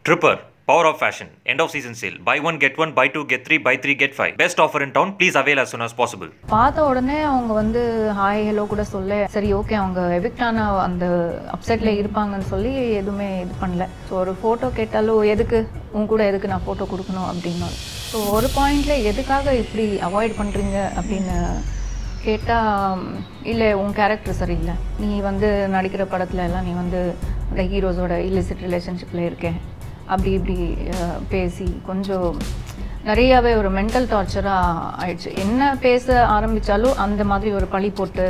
Tripper, Power of Fashion, end of season sale. Buy one, get one, buy two, get three, buy three, get five. Best offer in town. Please avail as soon as possible. பார்த்த உடனே அவங்க வந்து hi hello கூட சொல்ல சரி okay அவங்க evict ஆன அந்த அப்செட்ல இருப்பாங்கன்னு சொல்லி எதுவுமே இது பண்ணல ஸோ ஒரு ஃபோட்டோ கேட்டாலும் எதுக்கு உன் கூட எதுக்கு நான் ஃபோட்டோ கொடுக்கணும் அப்படின்னு ஸோ ஒரு பாயிண்ட்ல எதுக்காக இப்படி அவாய்ட் பண்ணுறீங்க அப்படின்னு கேட்டால் இல்லை உன் கேரக்டர் சரியில்லை நீ வந்து நடிக்கிற படத்துல எல்லாம் நீ வந்து அந்த ஹீரோஸோட இல்லிசிட் ரிலேஷன்ஷிப்பில் இருக்கேன் அப்படி இப்படி அஹ், பேசி கொஞ்சம் நிறையாவே ஒரு மென்டல் டார்ச்சராக ஆயிடுச்சு என்ன பேச ஆரம்பித்தாலும் அந்த மாதிரி ஒரு பழி போட்டு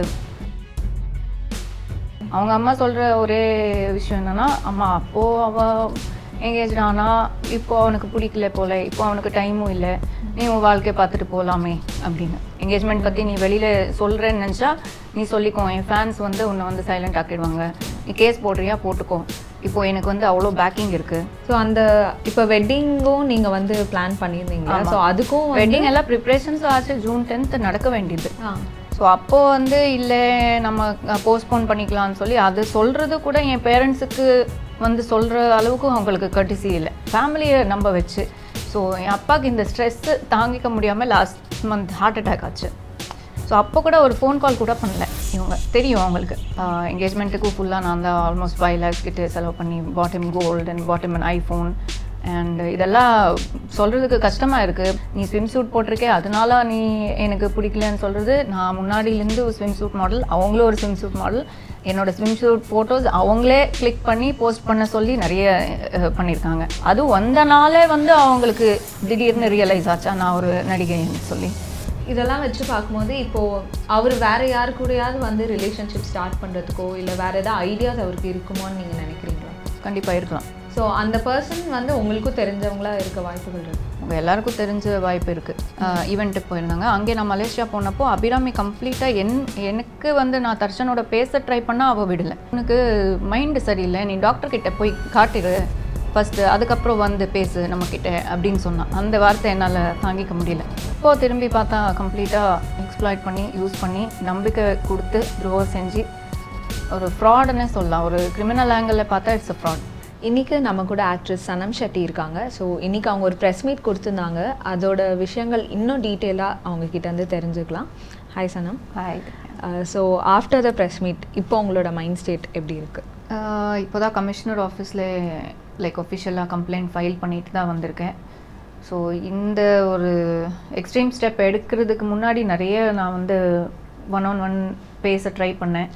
அவங்க அம்மா சொல்கிற ஒரே விஷயம் என்னன்னா அம்மா அப்போது அவள் எங்கேஜ் ஆனா இப்போ அவனுக்கு பிடிக்கல போல இப்போ அவனுக்கு டைமும் இல்லை நீ உன் வாழ்க்கையை பார்த்துட்டு போகலாமே அப்படின்னு என்கேஜ்மெண்ட் பற்றி நீ வெளியில் சொல்கிறேன்னு நினச்சா நீ சொல்லிக்கோ என் ஃபேன்ஸ் வந்து உன்னை வந்து சைலண்ட் ஆக்கிடுவாங்க நீ கேஸ் போடுறியா போட்டுக்கோ இப்போ எனக்கு வந்து அவ்வளோ பேக்கிங் இருக்குது ஸோ அந்த இப்போ வெட்டிங்கும் நீங்கள் வந்து பிளான் பண்ணியிருந்தீங்க ஸோ அதுக்கும் வந்து- வெட்டிங் எல்லாம் ப்ரிப்ரேஷன்ஸ் ஆச்சு ஜூன் டென்த் நடக்க வேண்டியது ஆ ஸோ அப்போ வந்து இல்லை நம்ம போஸ்ட்போன் பண்ணிக்கலாம்னு சொல்லி அது சொல்கிறது கூட என் பேரண்ட்ஸுக்கு வந்து சொல்கிற அளவுக்கு அவங்களுக்கு கட்டிசி இல்லை ஃபேமிலியை நம்ப வச்சு ஸோ என் அப்பாவுக்கு இந்த ஸ்ட்ரெஸ்ஸு தாங்கிக்க முடியாமல் லாஸ்ட் மந்த் ஹார்ட் அட்டாக் ஆச்சு ஸோ அப்போ கூட ஒரு ஃபோன் கால் கூட பண்ணல இவங்க தெரியும் அவங்களுக்கு என்கேஜ்மெண்ட்டுக்கு ஃபுல்லாக நான் தான் ஆல்மோஸ்ட் ஃபைவ் லேக்ஸ் கிட்ட செலவு பண்ணி bottom gold and bottom and iPhone and இதெல்லாம் சொல்கிறதுக்கு கஷ்டமாக இருக்குது நீ ஸ்விம் சூட் போட்டிருக்கே அதனால நீ எனக்கு பிடிக்கலன்னு சொல்கிறது நான் முன்னாடியிலேருந்து ஒரு ஸ்விம் சூட் மாடல் அவங்களும் ஒரு ஸ்விம் சூட் மாடல் என்னோட ஸ்விம் சூட் ஃபோட்டோஸ் அவங்களே கிளிக் பண்ணி போஸ்ட் பண்ண சொல்லி நிறைய அஹ், பண்ணியிருக்காங்க அது வந்த நாளே வந்து அவங்களுக்கு திடீர்னு ரியலைஸ் ஆச்சா நான் ஒரு நடிகைன்னு சொல்லி இதெல்லாம் வச்சு பார்க்கும்போது இப்போ அவர் வேற யாரு கூடயாவது வந்து ரிலேஷன்ஷிப் ஸ்டார்ட் பண்ணுறதுக்கோ இல்லை வேற ஏதாவது ஐடியாஸ் அவருக்கு இருக்குமோன்னு நீங்கள் நினைக்கிறீங்களா கண்டிப்பாக இருக்கலாம் ஸோ அந்த பர்சன் வந்து உங்களுக்கும் தெரிஞ்சவங்களா இருக்க வாய்ப்புகள் இருக்கு உங்க எல்லாருக்கும் தெரிஞ்ச வாய்ப்பு இருக்குது ஈவெண்ட்டுக்கு போயிருந்தாங்க அங்கே நான் மலேசியா போனப்போ அபிராமி கம்ப்ளீட்டாக என் எனக்கு வந்து நான் தர்ஷனோட பேச ட்ரை பண்ணால் அவள் விடலை உனக்கு மைண்டு சரியில்லை நீ டாக்டர் கிட்ட போய் காட்டிடு ஃபஸ்ட்டு அதுக்கப்புறம் வந்து பேசு நம்மக்கிட்ட அப்படின்னு சொன்னான் அந்த வார்த்தை என்னால் தாங்கிக்க முடியல இப்போ திரும்பி பார்த்தா கம்ப்ளீட்டாக எக்ஸ்ப்ளாய்ட் பண்ணி யூஸ் பண்ணி நம்பிக்கை கொடுத்து த்ரோ செஞ்சு ஒரு ஃப்ராடுன்னே சொல்லலாம் ஒரு கிரிமினல் ஆங்கிளில் பார்த்தா இட்ஸ் அ ஃப்ராட் இன்னைக்கு நம்ம கூட ஆக்ட்ரஸ் சனம் ஷெட்டி இருக்காங்க ஸோ இன்னைக்கு அவங்க ஒரு ப்ரெஸ் மீட் கொடுத்துருந்தாங்க அதோட விஷயங்கள் இன்னும் டீட்டெயிலாக அவங்க கிட்ட இருந்து தெரிஞ்சுக்கலாம் hi Sanam hi so after the press meet இப்போ உங்களோட மைண்ட் ஸ்டேட் எப்படி இருக்கு இப்போ தான் கமிஷனர் ஆஃபீஸில் லைக் ஒஃபிஷியலாக கம்ப்ளைண்ட் ஃபைல் பண்ணிட்டு தான் வந்திருக்கேன் ஸோ இந்த ஒரு எக்ஸ்ட்ரீம் ஸ்டெப் எடுக்கிறதுக்கு முன்னாடி நிறைய நான் வந்து ஒன் ஆன் ஒன் பேச ட்ரை பண்ணேன்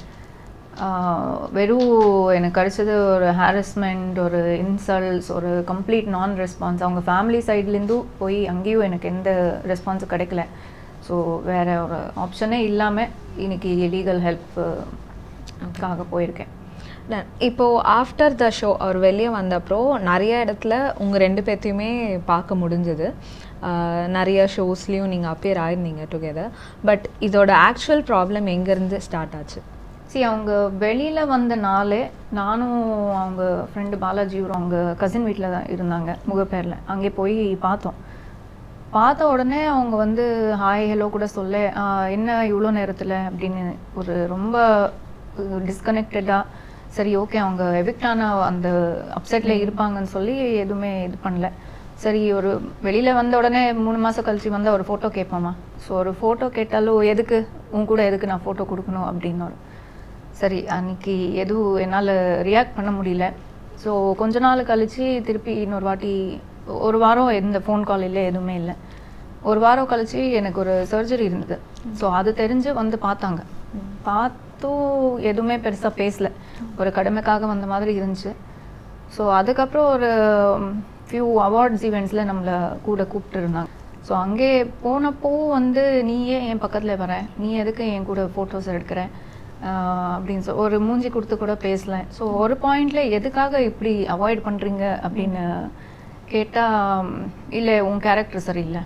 ஆஹ் வெறும் எனக்கு கிடைச்சது ஒரு ஹாரஸ்மெண்ட் ஒரு இன்சல்ட்ஸ் ஒரு கம்ப்ளீட் நான் ரெஸ்பான்ஸ் அவங்க ஃபேமிலி சைட்லேருந்தும் போய் அங்கேயும் எனக்கு எந்த ரெஸ்பான்ஸும் கிடைக்கல ஸோ வேற ஒரு ஆப்ஷனே இல்லாமல் இன்னைக்கு லீகல் ஹெல்ப்புக்காக போயிருக்கேன் Done. இப்போ ஆஃப்டர் த ஷோ அவர் வெளியே வந்தப்போ நிறைய இடத்துல உங்கள் ரெண்டு பேர்த்தையுமே பார்க்க முடிஞ்சது நிறைய ஷோஸ்லேயும் நீங்கள் அப்பியர் ஆயிருந்தீங்க டுகெதர் பட் இதோட ஆக்சுவல் ப்ராப்ளம் எங்கேருந்து ஸ்டார்ட் ஆச்சு சி அவங்க வெளியில் வந்த நாளே நானும் அவங்க ஃப்ரெண்டு பாலாஜியும் அவங்க கசின் வீட்டில் தான் இருந்தாங்க முகப்பேரில் அங்கே போய் பார்த்தோம் பார்த்த உடனே அவங்க வந்து ஹாய் ஹலோ கூட சொல்ல "ஆஹ், என்ன இவ்வளோ நேரத்தில் அப்படின்னு ஒரு ரொம்ப டிஸ்கனெக்டடாக சரி ஓகே அவங்க எவிக்ட் ஆன அந்த அப்செட்டில் இருப்பாங்கன்னு சொல்லி எதுவுமே இது பண்ணல சரி ஒரு வெளியில் வந்த உடனே மூணு மாதம் கழிச்சு வந்தால் ஒரு ஃபோட்டோ கேட்போமா ஸோ ஒரு ஃபோட்டோ கேட்டாலும் எதுக்கு உன் கூட எதுக்கு நான் ஃபோட்டோ கொடுக்கணும் அப்படின்னு ஒரு சரி அன்னைக்கு எதுவும் என்னால் ரியாக்ட் பண்ண முடியல ஸோ கொஞ்ச நாள் கழிச்சு திருப்பி இன்னொரு வாட்டி ஒரு வாரம் எந்த ஃபோன் கால் இல்லை எதுவுமே இல்லை ஒரு வாரம் கழிச்சு எனக்கு ஒரு சர்ஜரி இருந்தது ஸோ அது தெரிஞ்சு வந்து பார்த்தாங்க பார்த்தும் எதுவுமே பெருசாக பேசல ஒரு கடமைக்காக வந்த மாதிரி இருந்துச்சு ஸோ அதுக்கப்புறம் ஒரு ஃபியூ அவார்ட்ஸ் ஈவெண்ட்ஸில் நம்மளை கூட கூப்பிட்டு இருந்தாங்க ஸோ அங்கே போனப்போ வந்து நீ ஏன் என் பக்கத்தில் வர நீ எதுக்கு என் கூட ஃபோட்டோஸ் எடுக்கிற ஆஹ் அப்படின்னு சொ ஒரு மூஞ்சி கொடுத்து கூட பேசல ஸோ ஒரு பாயிண்ட்ல எதுக்காக இப்படி அவாய்ட் பண்ணுறீங்க அப்படின்னு கேட்டால் இல்லை உன் கேரக்டர் சரியில்லை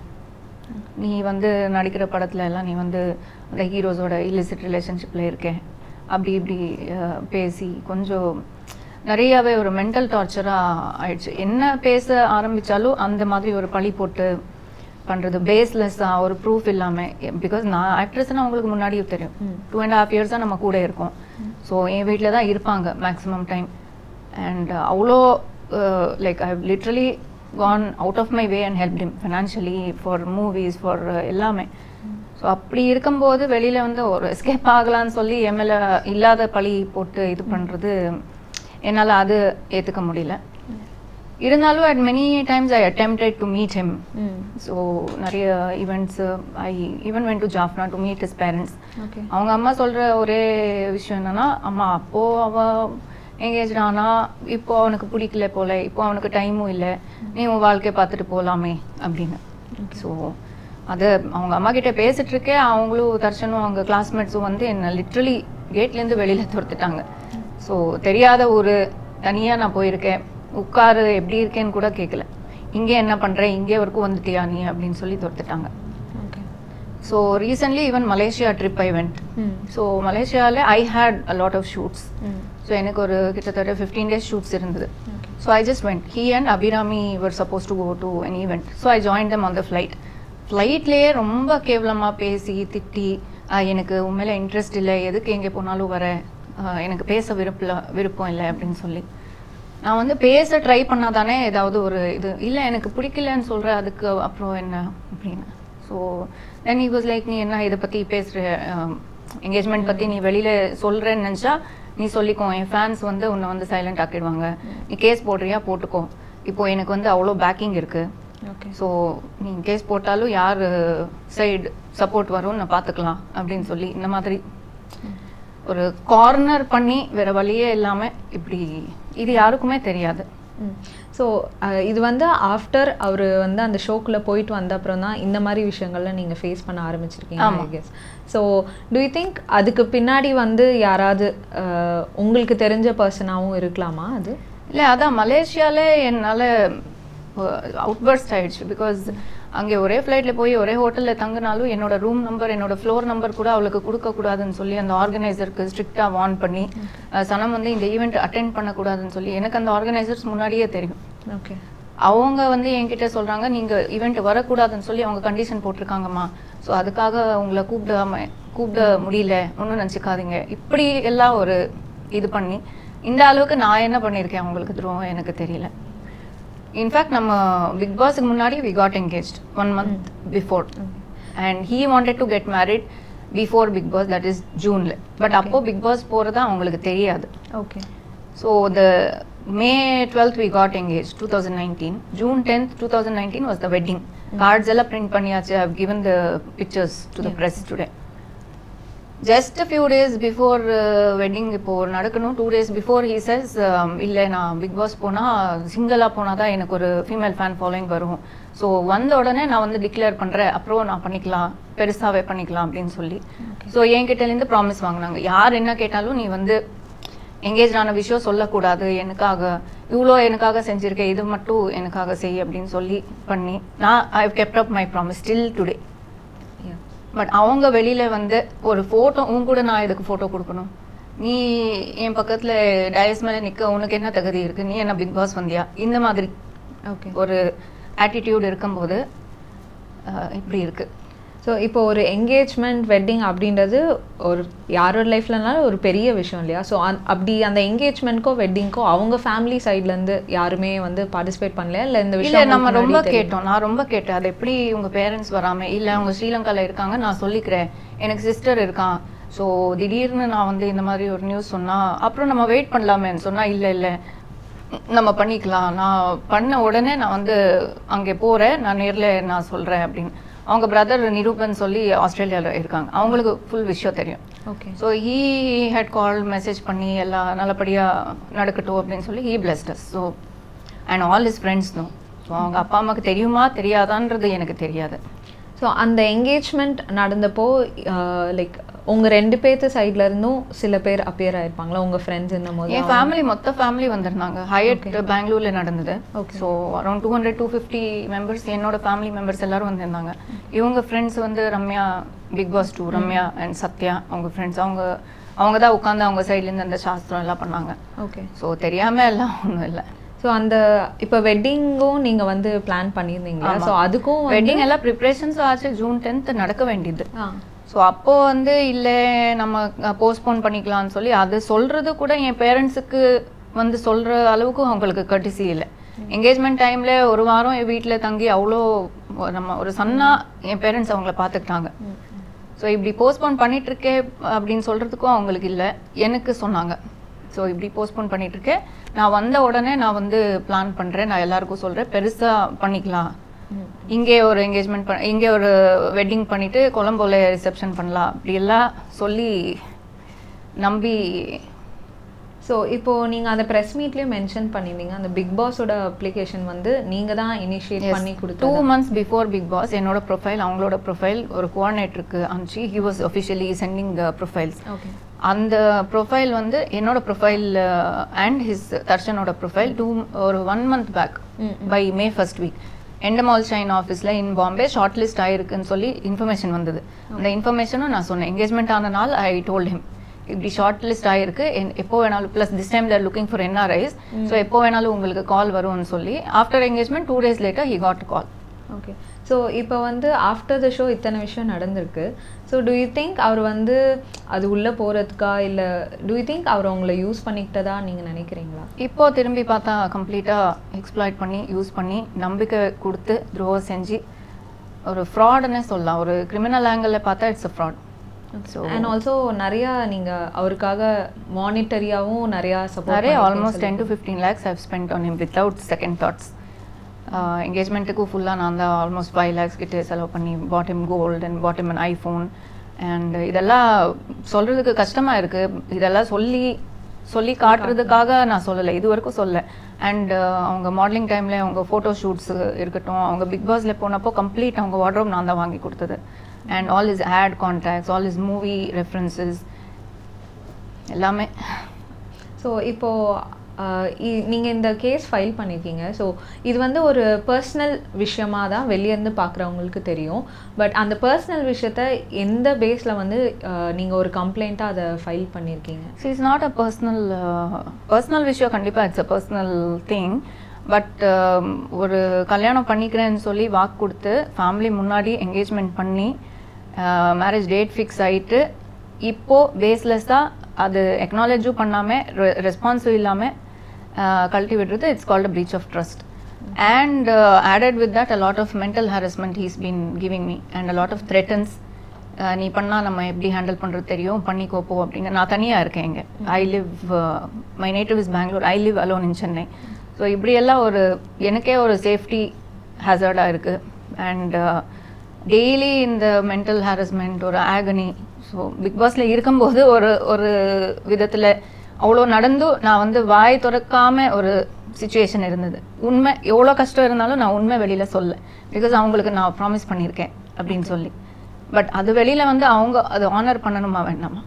நீ வந்து நடிக்கிற படத்துல எல்லாம் நீ வந்து அந்த ஹீரோஸோட இல்லிசிட் ரிலேஷன்ஷிப்பில் இருக்கேன் அப்படி இப்படி அஹ், பேசி கொஞ்சம் நிறையாவே ஒரு மென்டல் டார்ச்சராக ஆயிடுச்சு என்ன பேச ஆரம்பிச்சாலும் அந்த மாதிரி ஒரு பழி போட்டு பண்ணுறது பேஸ்லெஸ்ஸாக ஒரு ப்ரூஃப் இல்லாமல் பிகாஸ் நான் ஆக்ட்ரஸ்னால் அவங்களுக்கு முன்னாடியும் தெரியும் டூ அண்ட் ஹாஃப் இயர்ஸாக நம்ம கூட இருக்கோம் ஸோ என் வீட்டில் தான் இருப்பாங்க மேக்ஸிமம் டைம் அண்ட் அவ்வளோ like I literally gone out of my way and help him financially for movies for எல்லாமே ஸோ அப்படி இருக்கும்போது வெளியில் வந்து ஒரு எஸ்கேப் ஆகலான்னு சொல்லி எம்எல்ஏ இல்லாத பழி போட்டு இது பண்ணுறது என்னால் அது ஏற்றுக்க முடியல இருந்தாலும் at many times I attempted to meet him ம் ஸோ நிறைய events I even went to Jaffna to meet his parents okay அவங்க அம்மா சொல்கிற ஒரே விஷயம் என்னன்னா அம்மா அப்போது அவ எங்கேஜ் ஆனா இப்போ அவனுக்கு பிடிக்கல போல இப்போ அவனுக்கு டைமும் இல்லை நீ உன் வாழ்க்கையை பார்த்துட்டு போகலாமே அப்படின்னு ஸோ அது அவங்க அம்மா கிட்ட பேசிட்டு இருக்கே அவங்களும் தர்ஷனும் அவங்க கிளாஸ்மேட்ஸும் வந்து என்னை லிட்ரலி கேட்லேருந்து வெளியில் துரத்துட்டாங்க ஸோ தெரியாத ஒரு தனியாக நான் போயிருக்கேன் உட்காரு எப்படி இருக்கேன்னு கூட கேட்கல இங்கே என்ன பண்ணுற இங்கே வரைக்கும் வந்துட்டியா நீ அப்படின்னு சொல்லி துரத்துட்டாங்க okay so recently even Malaysia trip I went hmm so மலேசியாவில் I had a lot of shoots hmm so எனக்கு ஒரு கிட்டத்தட்ட ஃபிஃப்டீன் டேஸ் ஷூட்ஸ் இருந்தது so I just went he and Abhirami were supposed to go to an event so I join them on the flight ஃப்ளைட்லேயே ரொம்ப கேவலமாக பேசி திட்டி "ஆஹ், எனக்கு உண்மையில இன்ட்ரெஸ்ட் இல்லை எதுக்கு எங்கே போனாலும் வர ஆஹ், எனக்கு பேச விருப்பல விருப்பம் இல்லை அப்படின்னு சொல்லி நான் வந்து பேச ட்ரை பண்ணாதானே ஏதாவது ஒரு இது இல்லை எனக்கு பிடிக்கலன்னு சொல்கிற அதுக்கு அப்புறம் என்ன அப்படின்னு so then he was like நீ என்ன இதை பற்றி பேசுகிற என்கேஜ்மெண்ட் பற்றி நீ வெளியில் சொல்கிறேன்னு நினச்சா நீ சொல்லிக்கோ என் ஃபேன்ஸ் வந்து உன்னை வந்து சைலண்ட் ஆக்கிடுவாங்க நீ கேஸ் போடுறியா போட்டுக்கோ இப்போ எனக்கு வந்து அவ்வளோ பேக்கிங் இருக்குது ஓகே ஸோ நீ கேஸ் போட்டாலும் யார் சைடு சப்போர்ட் வரும்னு நான் பார்த்துக்கலாம் அப்படின்னு சொல்லி இந்த மாதிரி ஒரு கார்னர் பண்ணி வேற வழியே இல்லாமல் இப்படி இது யாருக்குமே தெரியாது ஸோ இது வந்து ஆஃப்டர் அவர் வந்து அந்த ஷோக்குள்ளே போயிட்டு வந்த அப்புறம் தான் இந்த மாதிரி விஷயங்கள்ல நீங்கள் ஃபேஸ் பண்ண ஆரம்பிச்சிருக்கீங்க ஆமா. I guess so do you think அதுக்கு பின்னாடி வந்து யாராவது அஹ், உங்களுக்கு தெரிஞ்ச பர்சனாகவும் இருக்கலாமா அது இல்லை அதான் மலேசியால என்னால் அவுட்பர்ஸ்ட் ஆயிடுச்சு பிகாஸ் அங்கே ஒரே ஃப்ளைட்டில் போய் ஒரே ஹோட்டலில் தங்கினாலும் என்னோட ரூம் நம்பர் என்னோட ஃப்ளோர் நம்பர் கூட அவளுக்கு கொடுக்கக்கூடாதுன்னு சொல்லி அந்த ஆர்கனைசருக்கு ஸ்ட்ரிக்டாக வார்ன் பண்ணி அஹ், சனம் வந்து இந்த ஈவெண்ட் அட்டென்ட் பண்ணக்கூடாதுன்னு சொல்லி எனக்கு அந்த ஆர்கனைசர்ஸ் முன்னாடியே தெரியும் ஓகே அவங்க வந்து என்கிட்ட சொல்றாங்க நீங்க ஈவெண்ட் வரக்கூடாதுன்னு சொல்லி அவங்க கண்டிஷன் போட்டிருக்காங்கம்மா ஸோ அதுக்காக உங்களை கூப்பிடாம கூப்பிட முடியல ஒன்றும் நினச்சிக்காதீங்க இப்படி எல்லாம் ஒரு இது பண்ணி இந்த அளவுக்கு நான் என்ன பண்ணியிருக்கேன் அவங்களுக்கு துரோகம் எனக்கு தெரியல இன்ஃபேக்ட் நம்ம பிக் பாஸுக்கு முன்னாடி we got engaged one month before and he wanted to get married before Bigg Boss that is ஜூனில் பட் அப்போ பிக் பாஸ் போகிறது அவங்களுக்கு தெரியாது okay So the May 12th we got engaged, 2019. June 10th, 2019 was the wedding. Cards எல்லாம் print பண்ணியாச்சு. I've given the pictures to the press today. Just a few days before uh, wedding இப்போ நடக்கணும் two days before he says um, இல்லை நான் big pass போனால் சிங்கிளாக போனால் தான் எனக்கு ஒரு ஃபீமேல் ஃபேன் ஃபாலோயிங் வரும் ஸோ வந்த உடனே நான் வந்து டிக்ளேர் பண்ணுறேன் அப்புறம் நான் பண்ணிக்கலாம் பெருசாகவே பண்ணிக்கலாம் அப்படின்னு சொல்லி ஸோ என்கிட்டலேருந்து ப்ராமிஸ் வாங்கினாங்க யார் என்ன கேட்டாலும் நீ வந்து எங்கேஜ் ஆன விஷயம் சொல்லக்கூடாது எனக்காக இவ்வளோ எனக்காக செஞ்சிருக்கேன் இது மட்டும் எனக்காக செய் அப்படின்னு சொல்லி பண்ணி நான் I kept up my promise still today but அவங்க வெளியில வந்து ஒரு ஃபோட்டோ உன் கூட நான் எதுக்கு ஃபோட்டோ கொடுக்கணும் நீ என் பக்கத்துல டயஸ் மேல நிக்க உனக்கு என்ன தகுதி இருக்கு நீ என்ன பிக் பாஸ் வந்தியா இந்த மாதிரி ஓகே ஒரு ஆட்டிடியூட் இருக்கும்போது அஹ், இப்படி இருக்கு ஸோ இப்போ ஒரு என்கேஜ்மெண்ட் வெட்டிங் அப்படின்றது ஒரு யாரோட லைஃப்லனாலும் ஒரு பெரிய விஷயம் இல்லையா ஸோ அப்படி அந்த என்கேஜ்மெண்ட்க்கோ வெட்டிங்க்கோ அவங்க ஃபேமிலி சைட்லேருந்து யாருமே வந்து பார்ட்டிசிபேட் பண்ணலையா இல்லை இந்த இல்ல விஷயம் நம்ம உங்களுக்கு ரொம்ப முன்னாடியே தெரியுமா? கேட்டோம் நான் ரொம்ப கேட்டேன் அது எப்படி உங்க பேரண்ட்ஸ் வராம இல்ல அவங்க ஸ்ரீலங்கால இருக்காங்க நான் சொல்லிக்கிறேன் எனக்கு சிஸ்டர் இருக்கான் ஸோ திடீர்னு நான் வந்து இந்த மாதிரி ஒரு நியூஸ் சொன்னா அப்புறம் நம்ம வெயிட் பண்ணலாமேன்னு சொன்னா இல்ல இல்ல நம்ம பண்ணிக்கலாம் நான் பண்ண உடனே நான் வந்து அங்கே போறேன் நான் நேர்ல நான் சொல்றேன் அப்படின்னு அவங்க பிரதர் நிரூபன் சொல்லி ஆஸ்திரேலியால இருக்காங்க அவங்களுக்கு ஃபுல் விஷயம் தெரியும் okay so he had call message பண்ணி எல்லாம் நல்லபடியாக நடக்கட்டும் அப்படின்னு சொல்லி he blessed us so and all his friends know so அவங்க அப்பா அம்மாவுக்கு தெரியுமா தெரியாதான்றது எனக்கு தெரியாது ஸோ அந்த என்கேஜ்மெண்ட் நடந்தப்போ லைக் உங்கள் ரெண்டு பேர்த்து சைட்ல இருந்தும் சில பேர் அப்பியர் ஆயிருப்பாங்களா உங்கள் ஃப்ரெண்ட்ஸ் இந்த போது என் ஃபேமிலி மொத்த ஃபேமிலி வந்திருந்தாங்க ஹையட் பெங்களூர்ல நடந்தது Okay. So around two hundred two fifty members என்னோட ஃபேமிலி மெம்பர்ஸ் எல்லாரும் வந்திருந்தாங்க இவங்க ஃப்ரெண்ட்ஸ் வந்து Ramya Bigg Boss two Ramya and Sathya அவங்க ஃப்ரெண்ட்ஸ் அவங்க அவங்க தான் உட்காந்து அவங்க சைட்லேருந்து அந்த சாஸ்திரம் எல்லாம் பண்ணாங்க ஓகே ஸோ தெரியாம எல்லாம் ஒன்றும் இல்லை ஸோ அந்த இப்போ வெட்டிங்கும் நீங்கள் வந்து பிளான் பண்ணியிருந்தீங்களா ஆமா. ஸோ அதுக்கும் வந்து- வெட்டிங் எல்லாம் ப்ரிப்ரேஷன்ஸ் ஆச்சு ஜூன் டென்த் நடக்க வேண்டியது ஆ ஸோ அப்போ வந்து இல்லை நம்ம போஸ்ட்போன் பண்ணிக்கலாம்னு சொல்லி அது சொல்றது கூட என் பேரண்ட்ஸுக்கு வந்து சொல்கிற அளவுக்கு அவங்களுக்கு கட்டிசி இல்லை என்கேஜ்மெண்ட் டைமில் ஒரு வாரம் என் வீட்டில் தங்கி அவ்வளோ நம்ம ஒரு சன்னா என் பேரண்ட்ஸ் அவங்கள பார்த்துக்கிட்டாங்க ஸோ இப்படி போஸ்ட்போன் பண்ணிட்டு இருக்கே அப்படின்னு சொல்கிறதுக்கும் அவங்களுக்கு இல்லை எனக்கு சொன்னாங்க ஸோ இப்படி போஸ்ட்போன் பண்ணிட்டு இருக்கேன் நான் வந்த உடனே நான் வந்து பிளான் பண்ணுறேன் நான் எல்லாருக்கும் சொல்கிறேன் பெருசாக பண்ணிக்கலாம் இங்கே ஒரு என்கேஜ்மெண்ட் பண்ண இங்கே ஒரு வெட்டிங் பண்ணிட்டு கொலம்போல ரிசப்ஷன் பண்ணலாம் அப்படி எல்லாம் சொல்லி நம்பி ஸோ இப்போ நீங்க அந்த ப்ரெஸ் மீட்லேயும் மென்ஷன் பண்ணியிருந்தீங்க அந்த பிக் பாஸோட அப்ளிகேஷன் வந்து நீங்க தான் இனிஷியேட் பண்ணி டூ கொடுத்தது மந்த்ஸ் பிஃபோர் பிக் பாஸ் என்னோட ப்ரொஃபைல் அவங்களோட ப்ரொஃபைல் ஒரு கோஆர்டினேட்டருக்கு அனுப்பிச்சு he was officially sending profiles okay அந்த ப்ரொஃபைல் வந்து என்னோட ப்ரொஃபைல் அண்ட் ஹிஸ் தர்ஷனோட ப்ரொஃபைல் டூ ஒரு one month back by May first week Endemol Shine ஆஃபீஸில் இன் பாம்பே ஷார்ட் லிஸ்ட் ஆயிருக்குன்னு சொல்லி இன்ஃபர்மேஷன் வந்தது அந்த இன்ஃபர்மேஷனும் நான் சொன்னேன் என்கேஜ்மெண்ட் ஆன நாள் ஐ டோல்ட் ஹிம் இப்படி ஷார்ட் லிஸ்ட் ஆயிருக்கு என்- எப்போ வேணாலும் plus this time they're looking for NRIs so எப்போ வேணாலும் உங்களுக்கு கால் வரும்னு சொல்லி after engagement two days later he got call okay so இப்போ வந்து ஆஃப்டர் த ஷோ இத்தனை விஷயம் நடந்திருக்கு ஸோ டு யூ திங்க் அவர் வந்து அது உள்ளே போகிறதுக்கா இல்லை டு யூ திங்க் அவர் உங்களை யூஸ் பண்ணிக்கிட்டதா நீங்கள் நினைக்கிறீங்களா இப்போ திரும்பி பார்த்தா கம்ப்ளீட்டாக எக்ஸ்ப்ளாய்ட் பண்ணி யூஸ் பண்ணி நம்பிக்கை கொடுத்து துரோகம் செஞ்சு ஒரு ஃப்ராடுன்னே சொல்லலாம் ஒரு கிரிமினல் ஆங்கிளில் பார்த்தா it's a fraud so and also நிறையா நீங்கள் அவருக்காக மானிட்டரியாகவும் நிறையா சப்போர்ட் நிறைய almost ten to fifteen lakhs have spent on him without second thoughts என்கேஜ்மெண்ட்டுக்கு ஃபுல்லாக நான் தான் ஆல்மோஸ்ட் ஃபைவ் லேக்ஸ் கிட்ட செலவு பண்ணி bottom gold and bottom and iPhone and இதெல்லாம் சொல்கிறதுக்கு கஷ்டமாக இருக்குது இதெல்லாம் சொல்லி சொல்லி காட்டுறதுக்காக நான் சொல்லலை இது வரைக்கும் சொல்ல அண்ட் அவங்க மாடலிங் டைமில் அவங்க ஃபோட்டோ ஷூட்ஸ் இருக்கட்டும் அவங்க பிக் பாஸில் போனப்போ கம்ப்ளீட் அவங்க வார்ட்ரோப் நான் தான் வாங்கி கொடுத்தது and all his ad contacts all his movie references எல்லாமே ஸோ இப்போது நீங்கள் இந்த கேஸ் ஃபைல் பண்ணியிருக்கீங்க ஸோ இது வந்து ஒரு பர்சனல் விஷயமா தான் வெளியேருந்து பார்க்குறவங்களுக்கு தெரியும் பட் அந்த பர்சனல் விஷயத்த எந்த பேஸில் வந்து நீங்கள் ஒரு கம்ப்ளைண்ட்டாக அதை ஃபைல் பண்ணியிருக்கீங்க so it's not a personal personal விஷயம் கண்டிப்பாக it's a personal thing but ஒரு கல்யாணம் பண்ணிக்கிறேன்னு சொல்லி வாக்கு கொடுத்து ஃபேமிலி முன்னாடி என்கேஜ்மெண்ட் பண்ணி மேரேஜ் டேட் ஃபிக்ஸ் ஆகிட்டு இப்போது பேஸ்லெஸ்ஸாக அது எக்னாலஜும் பண்ணாமல் ரெஸ்பான்ஸும் இல்லாமல் கழட்டி விடுறது it's called a breach of trust and added with that a lot of mental harassment he's been giving me and a lot of threats நீ பண்ணால் நம்ம எப்படி ஹேண்டில் பண்ணுறது தெரியும் பண்ணிக்கோ போ அப்படின்னு நான் தனியாக இருக்கேன் இங்கே I live my native is Bangalore I live alone in Chennai so இப்படியெல்லாம் ஒரு எனக்கே ஒரு சேஃப்டி ஹேசர்டாக இருக்குது அண்ட் டெய்லி இந்த மென்டல் ஹாரஸ்மெண்ட் ஒரு ஆகனி ஸோ பிக் பாஸில் இருக்கும்போது ஒரு ஒரு விதத்தில் அவ்வளோ நடந்தும் நான் வந்து வாய் திறக்காம ஒரு சுச்சுவேஷன் இருந்தது உண்மை எவ்வளோ கஷ்டம் இருந்தாலும் நான் உண்மை வெளியில் சொல்ல பிகாஸ் அவங்களுக்கு நான் ப்ராமிஸ் பண்ணியிருக்கேன் அப்படின்னு சொல்லி பட் அது வெளியில் வந்து அவங்க அது ஆனர் பண்ணணுமா வேண்டாமா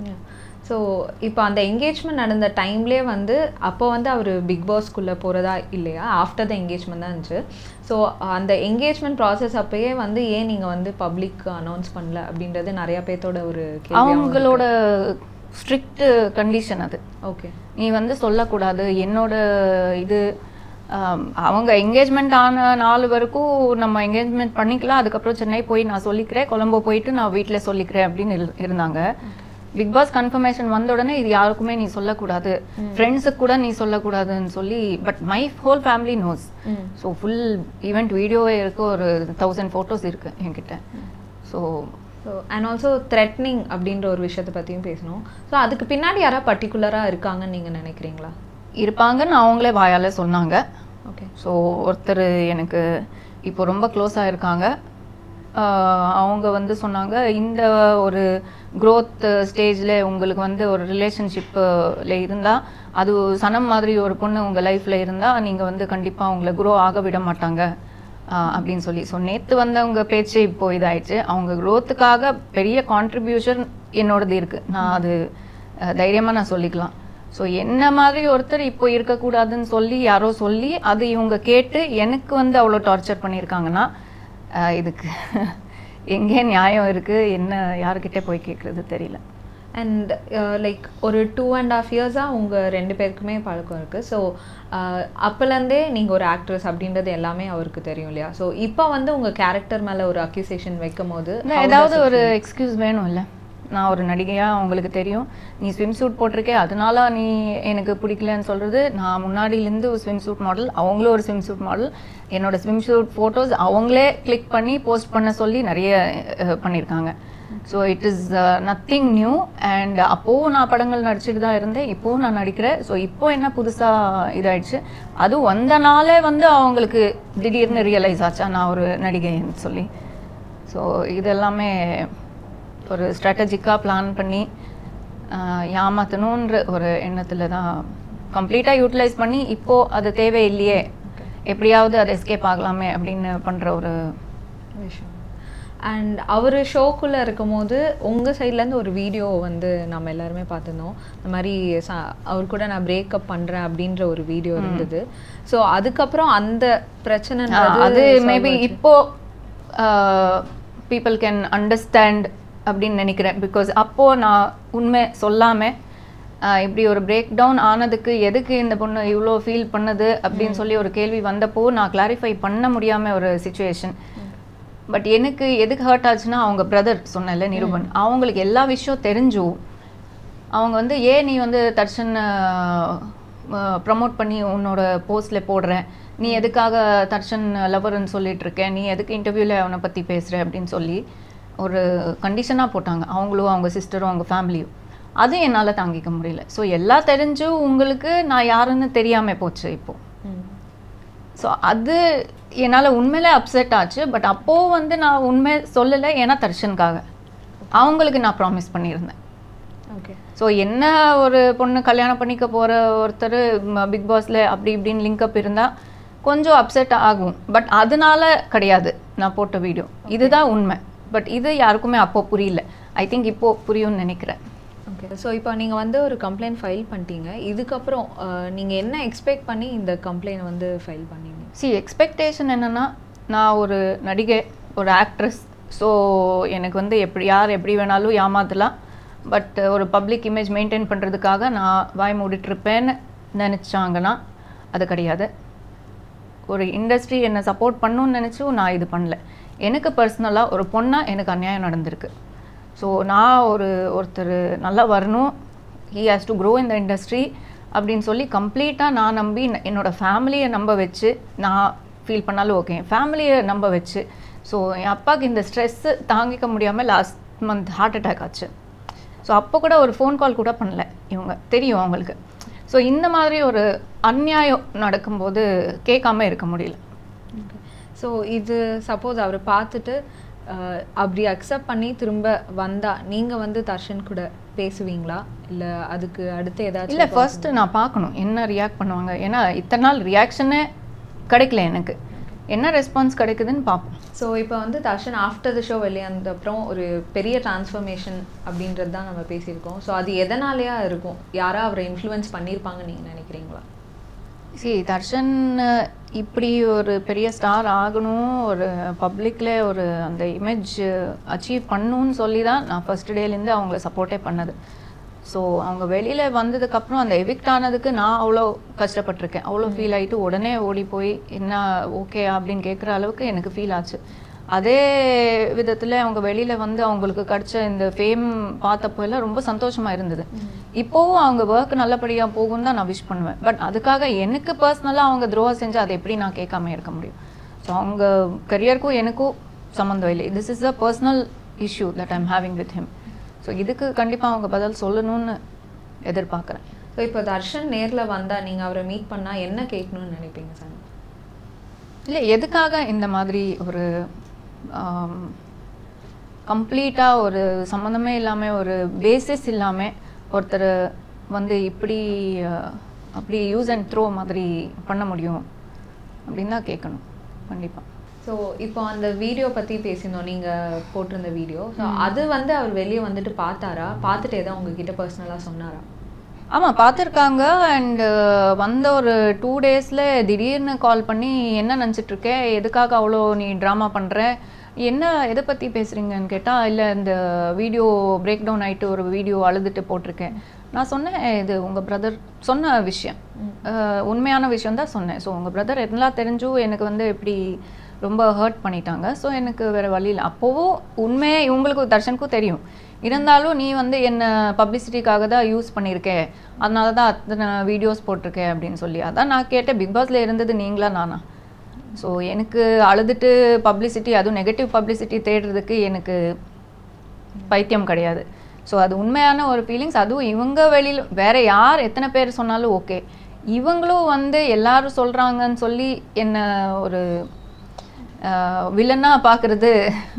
ஸோ இப்போ அந்த என்கேஜ்மெண்ட் நடந்த டைம்லேயே வந்து அப்போ வந்து அவர் பிக் பாஸ்க்குள்ளே போகிறதா இல்லையா ஆஃப்டர் த என்கேஜ்மெண்ட் தான் இருந்துச்சு ஸோ அந்த என்கேஜ்மெண்ட் ப்ராசஸ் அப்பயே வந்து ஏன் நீங்கள் வந்து பப்ளிக் அனௌன்ஸ் பண்ணல அப்படின்றது நிறைய பேர்த்தோட ஒரு அவங்களோட ஸ்ட்ரிக்ட் கண்டிஷன் அது ஓகே நீ வந்து சொல்லக்கூடாது என்னோட இது ஆம், அவங்க என்கேஜ்மெண்ட் ஆன நாலு வரைக்கும் நம்ம என்கேஜ்மெண்ட் பண்ணிக்கலாம் அதுக்கப்புறம் சென்னை போய் நான் சொல்லிக்கிறேன் கொலம்போ போயிட்டு நான் வீட்டில் சொல்லிக்கிறேன் அப்படின்னு இரு- இருந்தாங்க பிக் பாஸ் கன்ஃபர்மேஷன் வந்த உடனே இது யாருக்குமே நீ சொல்லக்கூடாது ஃப்ரெண்ட்ஸுக்கு கூட நீ சொல்லக்கூடாதுன்னு சொல்லி but my whole family knows so full event வீடியோவே இருக்கு ஒரு தௌசண்ட் ஃபோட்டோஸ் இருக்கு என்கிட்ட so so and also threatening அப்படின்ற ஒரு விஷயத்தை பற்றியும் பேசணும் ஸோ அதுக்கு பின்னாடி யாராவது பர்டிகுலராக இருக்காங்கன்னு நீங்கள் நினைக்கிறீங்களா இருப்பாங்கன்னு அவங்களே வாயால் சொன்னாங்க ஓகே ஸோ ஒருத்தர் எனக்கு இப்போ ரொம்ப க்ளோஸாக இருக்காங்க ஆஹ் அவங்க வந்து சொன்னாங்க இந்த ஒரு growth ஸ்டேஜில் உங்களுக்கு வந்து ஒரு ரிலேஷன்ஷிப்பில் இருந்தால் அது சனம் மாதிரி ஒரு பொண்ணு உங்கள் லைஃப்பில் இருந்தால் நீங்கள் வந்து கண்டிப்பாக உங்களை க்ரோ ஆக விட மாட்டாங்க ஆஹ் அப்படின்னு சொல்லி ஸோ நேற்று வந்தவங்க பேச்சு இப்போ இதாயிடுச்சு அவங்க growthக்காக பெரிய கான்ட்ரிபியூஷன் என்னோடது இருக்குது நான் அது தைரியமாக நான் சொல்லிக்கலாம் ஸோ என்ன மாதிரி ஒருத்தர் இப்போ இருக்கக்கூடாதுன்னு சொல்லி யாரோ சொல்லி அது இவங்க கேட்டு எனக்கு வந்து அவ்வளோ டார்ச்சர் பண்ணியிருக்காங்கன்னா ஆஹ் இதுக்கு எங்கே நியாயம் இருக்குது என்ன யாருக்கிட்ட போய் கேட்குறது தெரியல அண்ட் லைக் ஒரு டூ அண்ட் ஆஃப் இயர்ஸாக உங்கள் ரெண்டு பேருக்குமே பழக்கம் இருக்குது ஸோ அப்போலேருந்தே நீங்கள் ஒரு ஆக்ட்ரஸ் அப்படின்றது எல்லாமே அவருக்கு தெரியும் இல்லையா ஸோ இப்போ வந்து உங்கள் கேரக்டர் மேலே ஒரு அக்யூசேஷன் வைக்கும் போது ஏதாவது ஒரு எக்ஸ்கியூஸ் வேணும் இல்லை நான் ஒரு நடிகையாக அவங்களுக்கு தெரியும் நீ ஸ்விம் சூட் போட்டிருக்கே அதனால நீ எனக்கு பிடிக்கலன்னு சொல்கிறது நான் முன்னாடியிலேருந்து ஒரு ஸ்விம் சூட் மாடல் அவங்களும் ஒரு ஸ்விம் சூட் மாடல் என்னோட ஸ்விம் சூட் ஃபோட்டோஸ் அவங்களே கிளிக் பண்ணி போஸ்ட் பண்ண சொல்லி நிறைய அஹ், பண்ணியிருக்காங்க so it is nothing new and அப்போவும் நான் படங்கள் நடிச்சுட்டு தான் இருந்தேன் இப்போவும் நான் நடிக்கிறேன் ஸோ இப்போ என்ன புதுசாக இதாயிடுச்சு அதுவும் வந்த நாளே வந்து அவங்களுக்கு திடீர்னு ரியலைஸ் ஆச்சா நான் ஒரு நடிகைன்னு சொல்லி ஸோ இதெல்லாமே ஒரு ஸ்ட்ராட்டஜிக்காக பிளான் பண்ணி ஆஹ், ஏமாத்தணுன்ற ஒரு எண்ணத்தில் தான் கம்ப்ளீட்டாக யூட்டிலைஸ் பண்ணி இப்போது அது தேவையில்லையே எப்படியாவது அது எஸ்கேப் ஆகலாமே அப்படின்னு பண்ணுற ஒரு விஷயம் அண்ட் அவர் ஷோக்குள்ளே இருக்கும்போது உங்கள் சைட்லேருந்து ஒரு வீடியோ வந்து நம்ம எல்லாருமே பார்த்துருந்தோம் இந்த மாதிரி ச அவர் கூட நான் பிரேக்கப் பண்ணுறேன் அப்படின்ற ஒரு வீடியோ இருந்தது ஸோ அதுக்கப்புறம் அந்த பிரச்சனை ஆஹ், அது மேபி இப்போ பீப்புள் கேன் அண்டர்ஸ்டாண்ட் அப்படின்னு நினைக்கிறேன் பிகாஸ் அப்போ நான் உண்மை சொல்லாம ஆஹ், இப்படி ஒரு பிரேக் டவுன் ஆனதுக்கு எதுக்கு இந்த பொண்ணு இவ்வளோ ஃபீல் பண்ணுது அப்படின்னு சொல்லி ஒரு கேள்வி வந்தப்போ நான் கிளாரிஃபை பண்ண முடியாம ஒரு சுச்சுவேஷன் பட் எனக்கு எதுக்கு ஹர்ட் ஆச்சுன்னா அவங்க பிரதர் சொன்னேன்ல நிருபன் அவங்களுக்கு எல்லா விஷயம் தெரிஞ்சும் அவங்க வந்து ஏன் நீ வந்து தர்ஷன் ப்ரமோட் பண்ணி உன்னோட போஸ்ட்ல போடுற நீ எதுக்காக தர்ஷன் லவர்னு சொல்லிட்டு இருக்க நீ எதுக்கு இன்டர்வியூவில் அவனை பற்றி பேசுகிற அப்படின்னு சொல்லி ஒரு கண்டிஷனாக போட்டாங்க அவங்களும் அவங்க சிஸ்டரும் அவங்க ஃபேமிலியும் அது என்னால் தாங்கிக்க முடியல ஸோ எல்லாம் தெரிஞ்சும் உங்களுக்கு நான் யாருன்னு தெரியாமல் போச்சு இப்போது ஸோ அது என்னால் உண்மையிலே அப்செட் ஆச்சு பட் அப்போது வந்து நான் உண்மை சொல்லலை ஏன்னா தர்ஷனுக்காக அவங்களுக்கு நான் ப்ராமிஸ் பண்ணியிருந்தேன் ஓகே ஸோ என்ன ஒரு பொண்ணு கல்யாணம் பண்ணிக்க போகிற ஒருத்தர் பிக் பாஸில் அப்படி இப்படின்னு லிங்க் அப் இருந்தால் கொஞ்சம் அப்செட் ஆகும் பட் அதனால கிடையாது நான் போட்ட வீடியோ இதுதான் உண்மை பட் இது யாருக்குமே அப்போ புரியல ஐ திங்க் இப்போ புரியும்னு நினைக்கிறேன் ஓகே ஸோ இப்போ நீங்கள் வந்து ஒரு கம்ப்ளைண்ட் ஃபைல் பண்ணிட்டீங்க இதுக்கப்புறம் நீங்கள் என்ன எக்ஸ்பெக்ட் பண்ணி இந்த கம்ப்ளைண்ட் வந்து ஃபைல் பண்ணீங்க சி எக்ஸ்பெக்டேஷன் என்னென்னா நான் ஒரு நடிகை ஒரு ஆக்ட்ரஸ் ஸோ எனக்கு வந்து எப்படி யார் எப்படி வேணாலும் ஏமாத்தலாம் பட் ஒரு பப்ளிக் இமேஜ் மெயின்டைன் பண்ணுறதுக்காக நான் வாய் மூடிட்டு இருப்பேன்னு நினச்சாங்கன்னா அது கிடையாது ஒரு இண்டஸ்ட்ரி என்னை சப்போர்ட் பண்ணணும்னு நினச்சும் நான் இது பண்ணல எனக்கு பர்சனலாக ஒரு பொண்ணாக எனக்கு அநியாயம் நடந்திருக்கு ஸோ நான் ஒரு ஒருத்தர் நல்லா வரணும் ஹி ஹேஸ் டு க்ரோ இந்த இண்டஸ்ட்ரி அப்படின்னு சொல்லி கம்ப்ளீட்டாக நான் நம்பி ந- என்னோட ஃபேமிலியை நம்ப வச்சு நான் ஃபீல் பண்ணாலும் ஓகே ஃபேமிலியை நம்ப வச்சு ஸோ என் அப்பாவுக்கு இந்த ஸ்ட்ரெஸ்ஸு தாங்கிக்க முடியாமல் லாஸ்ட் மந்த் ஹார்ட் அட்டாக் ஆச்சு ஸோ அப்போ கூட ஒரு ஃபோன் கால் கூட பண்ணல இவங்க தெரியும் அவங்களுக்கு ஸோ இந்த மாதிரி ஒரு அநியாயம் நடக்கும்போது கேட்காம இருக்க முடியல ஸோ இது சப்போஸ் அவர் பார்த்துட்டு அஹ், அப்படி அக்செப்ட் பண்ணி திரும்ப வந்தா நீங்கள் வந்து தர்ஷன் கூட பேசுவீங்களா இல்லை அதுக்கு அடுத்து ஏதாச்சும் இல்லை ஃபர்ஸ்ட் நான் பார்க்கணும் என்ன ரியாக்ட் பண்ணுவாங்க ஏன்னா இத்தனை நாள் ரியாக்ஷனே கிடைக்கல எனக்கு என்ன ரெஸ்பான்ஸ் கிடைக்குதுன்னு பார்ப்போம் ஸோ இப்போ வந்து தர்ஷன் ஆஃப்டர் த ஷோ வெளியே வந்த அப்புறம் ஒரு பெரிய டிரான்ஸ்ஃபர்மேஷன் அப்படின்றது தான் நம்ம பேசியிருக்கோம் ஸோ அது எதனாலயா இருக்கும் யாரா அவரை இன்ஃப்ளூயன்ஸ் பண்ணியிருப்பாங்கன்னு நீங்கள் நினைக்கிறீங்களா சி தர்ஷன் அஹ், இப்படி ஒரு பெரிய ஸ்டார் ஆகணும் ஒரு பப்ளிக்கில் ஒரு அந்த இமேஜ் அச்சீவ் பண்ணணும்னு சொல்லி தான் நான் ஃபர்ஸ்ட் டேலேருந்து அவங்கள சப்போர்ட்டே பண்ணது ஸோ அவங்க வெளியில் வந்ததுக்கப்புறம் அந்த எவிக்ட் ஆனதுக்கு நான் அவ்வளோ கஷ்டப்பட்டிருக்கேன் அவ்வளோ ஃபீல் ஆகிட்டு உடனே ஓடி போய் என்ன ஓகே அப்படின்னு கேட்குற அளவுக்கு எனக்கு ஃபீல் ஆச்சு அதே விதத்தில் அவங்க வெளியில் வந்து அவங்களுக்கு கிடைச்ச இந்த ஃபேம் பார்த்தப்போ எல்லாம் ரொம்ப சந்தோஷமாக இருந்தது இப்போவும் அவங்க ஒர்க் நல்லபடியாக போகும் தான் நான் விஷ் பண்ணுவேன் பட் அதுக்காக எனக்கு பர்சனலாக அவங்க துரோகம் செஞ்சு அதை எப்படி நான் கேட்காம இருக்க முடியும் ஸோ அவங்க கரியருக்கும் எனக்கும் சம்மந்தம் இல்லை this is a personal issue that I'm having with him so இதுக்கு கண்டிப்பாக அவங்க பதில் சொல்லணும்னு எதிர்பார்க்குறேன் ஸோ இப்போ தர்ஷன் நேரில் வந்தால் நீங்கள் அவரை மீட் பண்ணால் என்ன கேட்கணும்னு நினைப்பீங்க சார் இல்லை எதுக்காக இந்த மாதிரி ஒரு கம்ப்ளீட்டாக ஒரு சம்மந்தமே இல்லாமல் ஒரு பேசிஸ் இல்லாமல் ஒருத்தர் வந்து இப்படி அஹ், அப்படி யூஸ் அண்ட் த்ரோ மாதிரி பண்ண முடியும் அப்படின்னு தான் கேட்கணும் கண்டிப்பாக ஸோ இப்போ அந்த வீடியோ பற்றி பேசியிருந்தோம் நீங்கள் போட்டிருந்த வீடியோ ஸோ அது வந்து அவர் வெளியே வந்துட்டு பார்த்தாரா பார்த்துட்டு எதாவது உங்ககிட்ட பர்சனலாக சொன்னாரா ஆமாம் பார்த்துருக்காங்க அண்டு வந்த ஒரு டூ டேஸில் திடீர்னு கால் பண்ணி என்ன நினச்சிட்டு இருக்க எதுக்காக அவ்வளோ நீ ட்ராமா பண்ணுற என்ன எதை பற்றி பேசுகிறீங்கன்னு கேட்டால் இல்லை இந்த வீடியோ பிரேக் டவுன் ஆகிட்டு ஒரு வீடியோ அழுதுட்டு போட்டிருக்கேன் நான் சொன்னேன் இது உங்கள் பிரதர் சொன்ன விஷயம் அஹ், உண்மையான விஷயம் தான் சொன்னேன் ஸோ உங்கள் பிரதர் எல்லாம் தெரிஞ்சும் எனக்கு வந்து இப்படி ரொம்ப ஹர்ட் பண்ணிட்டாங்க ஸோ எனக்கு வேறு வழி இல்லை அப்போவும் உண்மையே இவங்களுக்கு தர்ஷனுக்கும் தெரியும் இருந்தாலும் நீ வந்து என்ன பப்ளிசிட்டிக்காக தான் யூஸ் பண்ணியிருக்கே அதனால தான் அத்தனை வீடியோஸ் போட்டிருக்கேன் அப்படின்னு சொல்லி அதான் நான் கேட்டேன் பிக் பாஸில் இருந்தது நீங்களா நானா ஸோ எனக்கு அழுதுட்டு பப்ளிசிட்டி அதுவும் நெகட்டிவ் பப்ளிசிட்டி தேடுறதுக்கு எனக்கு பைத்தியம் கிடையாது ஸோ அது உண்மையான ஒரு ஃபீலிங்ஸ் அதுவும் இவங்க வெளியில் வேற யார் எத்தனை பேர் சொன்னாலும் ஓகே இவங்களும் வந்து எல்லாரும் சொல்கிறாங்கன்னு சொல்லி என்ன ஒரு வில்லனாக பார்க்குறது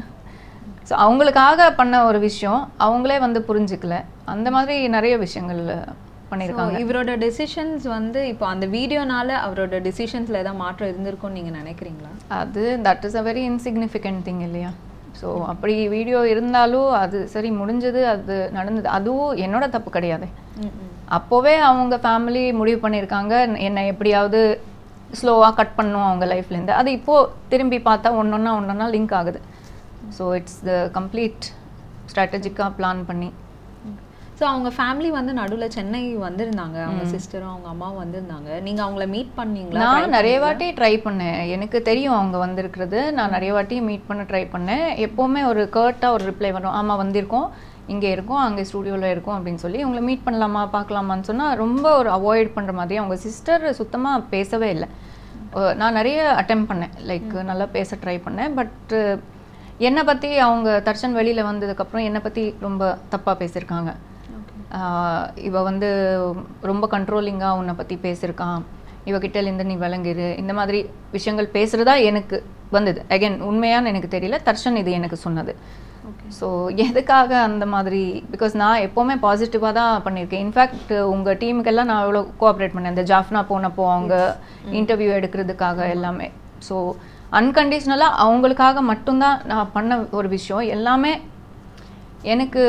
ஸோ அவங்களுக்காக பண்ண ஒரு விஷயம் அவங்களே வந்து புரிஞ்சுக்கல அந்த மாதிரி நிறைய விஷயங்கள் பண்ணியிருக்காங்க So, இவரோட டெசிஷன்ஸ் வந்து இப்போ அந்த வீடியோனால அவரோட டெசிஷன்ஸ்ல ஏதாவது மாற்றம் இருந்திருக்கும்னு நீங்க நினைக்கிறீங்களா அது that is a very insignificant thing இல்லையா ஸோ அப்படி வீடியோ இருந்தாலும் அது சரி முடிஞ்சது அது நடந்தது அதுவும் என்னோட தப்பு கிடையாது அப்போவே அவங்க ஃபேமிலி முடிவு பண்ணியிருக்காங்க என்னை எப்படியாவது ஸ்லோவாக கட் பண்ணும் அவங்க லைஃப்லேருந்து அது இப்போது திரும்பி பார்த்தா ஒன்றொன்னா ஒன்றொன்னா லிங்க் ஆகுது ஸோ இட்ஸ் த கம்ப்ளீட் ஸ்ட்ராட்டஜிக்காக பிளான் பண்ணி ஸோ அவங்க ஃபேமிலி வந்து நடுவுல சென்னை வந்திருந்தாங்க அவங்க சிஸ்டரும் அவங்க அம்மாவும் வந்திருந்தாங்க நீங்க அவங்கள மீட் பண்ணீங்களா நான் நிறைய வாட்டி ட்ரை பண்ணேன் எனக்கு தெரியும் அவங்க வந்திருக்கிறது நான் நிறைய வாட்டி மீட் பண்ண ட்ரை பண்ணேன் எப்போவுமே ஒரு கர்ட்டாக ஒரு ரிப்ளை வரும் ஆமாம் வந்திருக்கோம் இங்கே இருக்கோம் அங்கே ஸ்டூடியோவில் இருக்கோம் அப்படின்னு சொல்லி உங்களை மீட் பண்ணலாமா பார்க்கலாமான்னு சொன்னால் ரொம்ப ஒரு அவாய்ட் பண்ணுற மாதிரி அவங்க சிஸ்டர் சுத்தமாக பேசவே இல்லை அஹ் நான் நிறைய அட்டம் பண்ணேன் லைக் நல்லா பேச ட்ரை பண்ணேன் பட் என்னை பற்றி அவங்க தர்ஷன் வெளியில் வந்ததுக்கப்புறம் என்னை பற்றி ரொம்ப தப்பாக பேசியிருக்காங்க ஆஹ் இவ வந்து ரொம்ப கண்ட்ரோலிங்காக உன்னை பற்றி பேசியிருக்கான் இவகிட்டலேருந்து நீ விளங்கிரு இந்த மாதிரி விஷயங்கள் பேசுகிறதா எனக்கு வந்தது அகைன் உண்மையான்னு எனக்கு தெரியல தர்ஷன் இது எனக்கு சொன்னது ஸோ எதுக்காக அந்த மாதிரி பிகாஸ் நான் எப்போவுமே பாசிட்டிவாக தான் பண்ணியிருக்கேன் இன்ஃபேக்ட் உங்கள் டீமுக்கெல்லாம் நான் எவ்வளோ கோஆப்ரேட் பண்ணேன் இந்த ஜாஃப்னா போனப்போ அவங்க இன்டர்வியூ எடுக்கிறதுக்காக எல்லாமே ஸோ அன்கண்டிஷ்னலாக அவங்களுக்காக மட்டும்தான் நான் பண்ண ஒரு விஷயம் எல்லாமே எனக்கு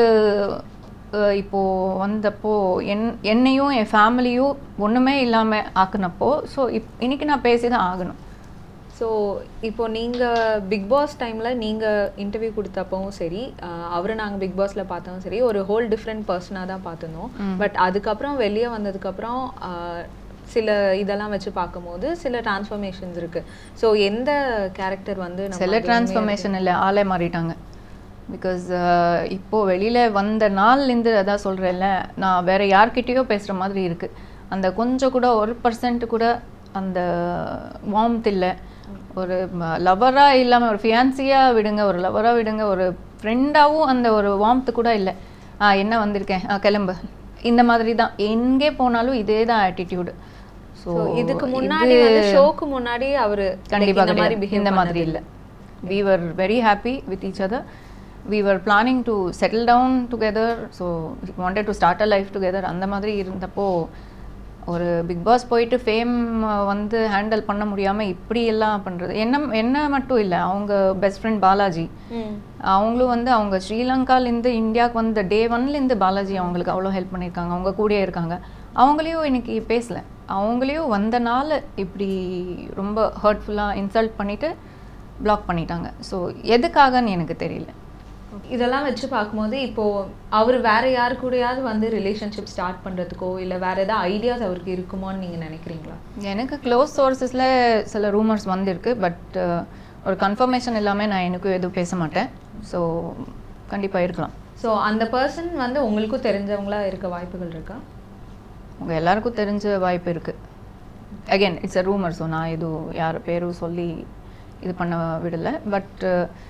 அஹ், இப்போ வந்தப்போ என் என்னையும் என் ஃபேமிலியும் ஒன்றுமே இல்லாமல் ஆக்குனப்போ ஸோ இப் இன்னைக்கு நான் பேசி தான் ஆகணும் ஸோ இப்போ நீங்க பிக் பாஸ் டைம்ல நீங்க இன்டர்வியூ கொடுத்தப்பவும் சரி ஆஹ் அவரை நாங்க பிக் பாஸ்ல பார்த்தவும் சரி ஒரு ஹோல் டிஃப்ரெண்ட் பர்சனாக தான் பார்த்துருந்தோம் பட் அதுக்கப்புறம் வெளியே வந்ததுக்கப்புறம் ஆஹ் சில இதெல்லாம் வச்சு பார்க்கும்போது சில டிரான்ஸ்ஃபர்மேஷன்ஸ் இருக்கு ஸோ எந்த கேரக்டர் வந்து நம்ம சில அது டிரான்ஸ்ஃபர்மேஷன் இல்லை ஆளே மாறிட்டாங்க பிகாஸ் இப்போ வெளியில வந்த நாள்லேருந்து அதான் சொல்கிறேன்ல நான் வேற யார்கிட்டயோ பேசுகிற மாதிரி இருக்கு அந்த கொஞ்சம் கூட ஒரு பர்சன்ட் கூட அந்த வார்ம்த் இல்லை ஒரு லவராக இல்லாமல் ஒரு ஃபியான்சியாக விடுங்க ஒரு லவராக விடுங்க ஒரு ஃப்ரெண்டாகவும் அந்த ஒரு வார்ம்த் கூட இல்லை ஆ என்ன வந்திருக்கேன் ஆ கிளம்பு இந்த மாதிரி தான் எங்கே போனாலும் இதே தான் ஆட்டிடியூடு ஸோ So, இதுக்கு முன்னாடி வந்து ஷோக்கு முன்னாடி அவரு கண்டிப்பா இந்த மாதிரி கிடையாது. behave இந்த மாதிரி இல்ல we were very happy with each other we were planning to settle down together so we wanted to start a life together அந்த மாதிரி இருந்தப்போ ஒரு பிக் பாஸ் போயிட்டு ஃபேம் வந்து ஹேண்டில் பண்ண முடியாம இப்படி எல்லாம் பண்றது என்ன என்ன மட்டும் இல்லை அவங்க பெஸ்ட் ஃப்ரெண்ட் பாலாஜி ம். அவங்களும் வந்து அவங்க ஸ்ரீலங்காலேருந்து இந்தியாவுக்கு வந்த டே ஒன்லேருந்து பாலாஜி அவங்களுக்கு அவ்வளோ ஹெல்ப் பண்ணியிருக்காங்க அவங்க கூடயே இருக்காங்க அவங்களையும் இன்னைக்கு பேசல அவங்களையும் வந்த நாள் இப்படி ரொம்ப ஹர்ட்ஃபுல்லாக இன்சல்ட் பண்ணிட்டு பிளாக் பண்ணிட்டாங்க ஸோ எதுக்காகன்னு எனக்கு தெரியல இதெல்லாம் வச்சு பார்க்கும்போது இப்போ அவர் வேற யாரு கூடயாவது வந்து ரிலேஷன்ஷிப் ஸ்டார்ட் பண்றதுக்கோ இல்ல வேற ஏதாவது ஐடியாஸ் அவருக்கு இருக்குமோன்னு நீங்க நினைக்கிறீங்களா எனக்கு க்ளோஸ் சோர்சஸில் சில ரூமர்ஸ் வந்திருக்கு பட் ஒரு கன்ஃபர்மேஷன் இல்லாமல் நான் எனக்கும் எதுவும் பேச மாட்டேன் ஸோ கண்டிப்பாக இருக்கலாம் ஸோ அந்த பர்சன் வந்து உங்களுக்கும் தெரிஞ்சவங்களா இருக்க வாய்ப்புகள் இருக்கா உங்கள் எல்லாருக்கும் தெரிஞ்ச வாய்ப்பு இருக்குது again it's a rumour so நான் எதுவும் யார் பேரும் சொல்லி இது பண்ண விடலை பட்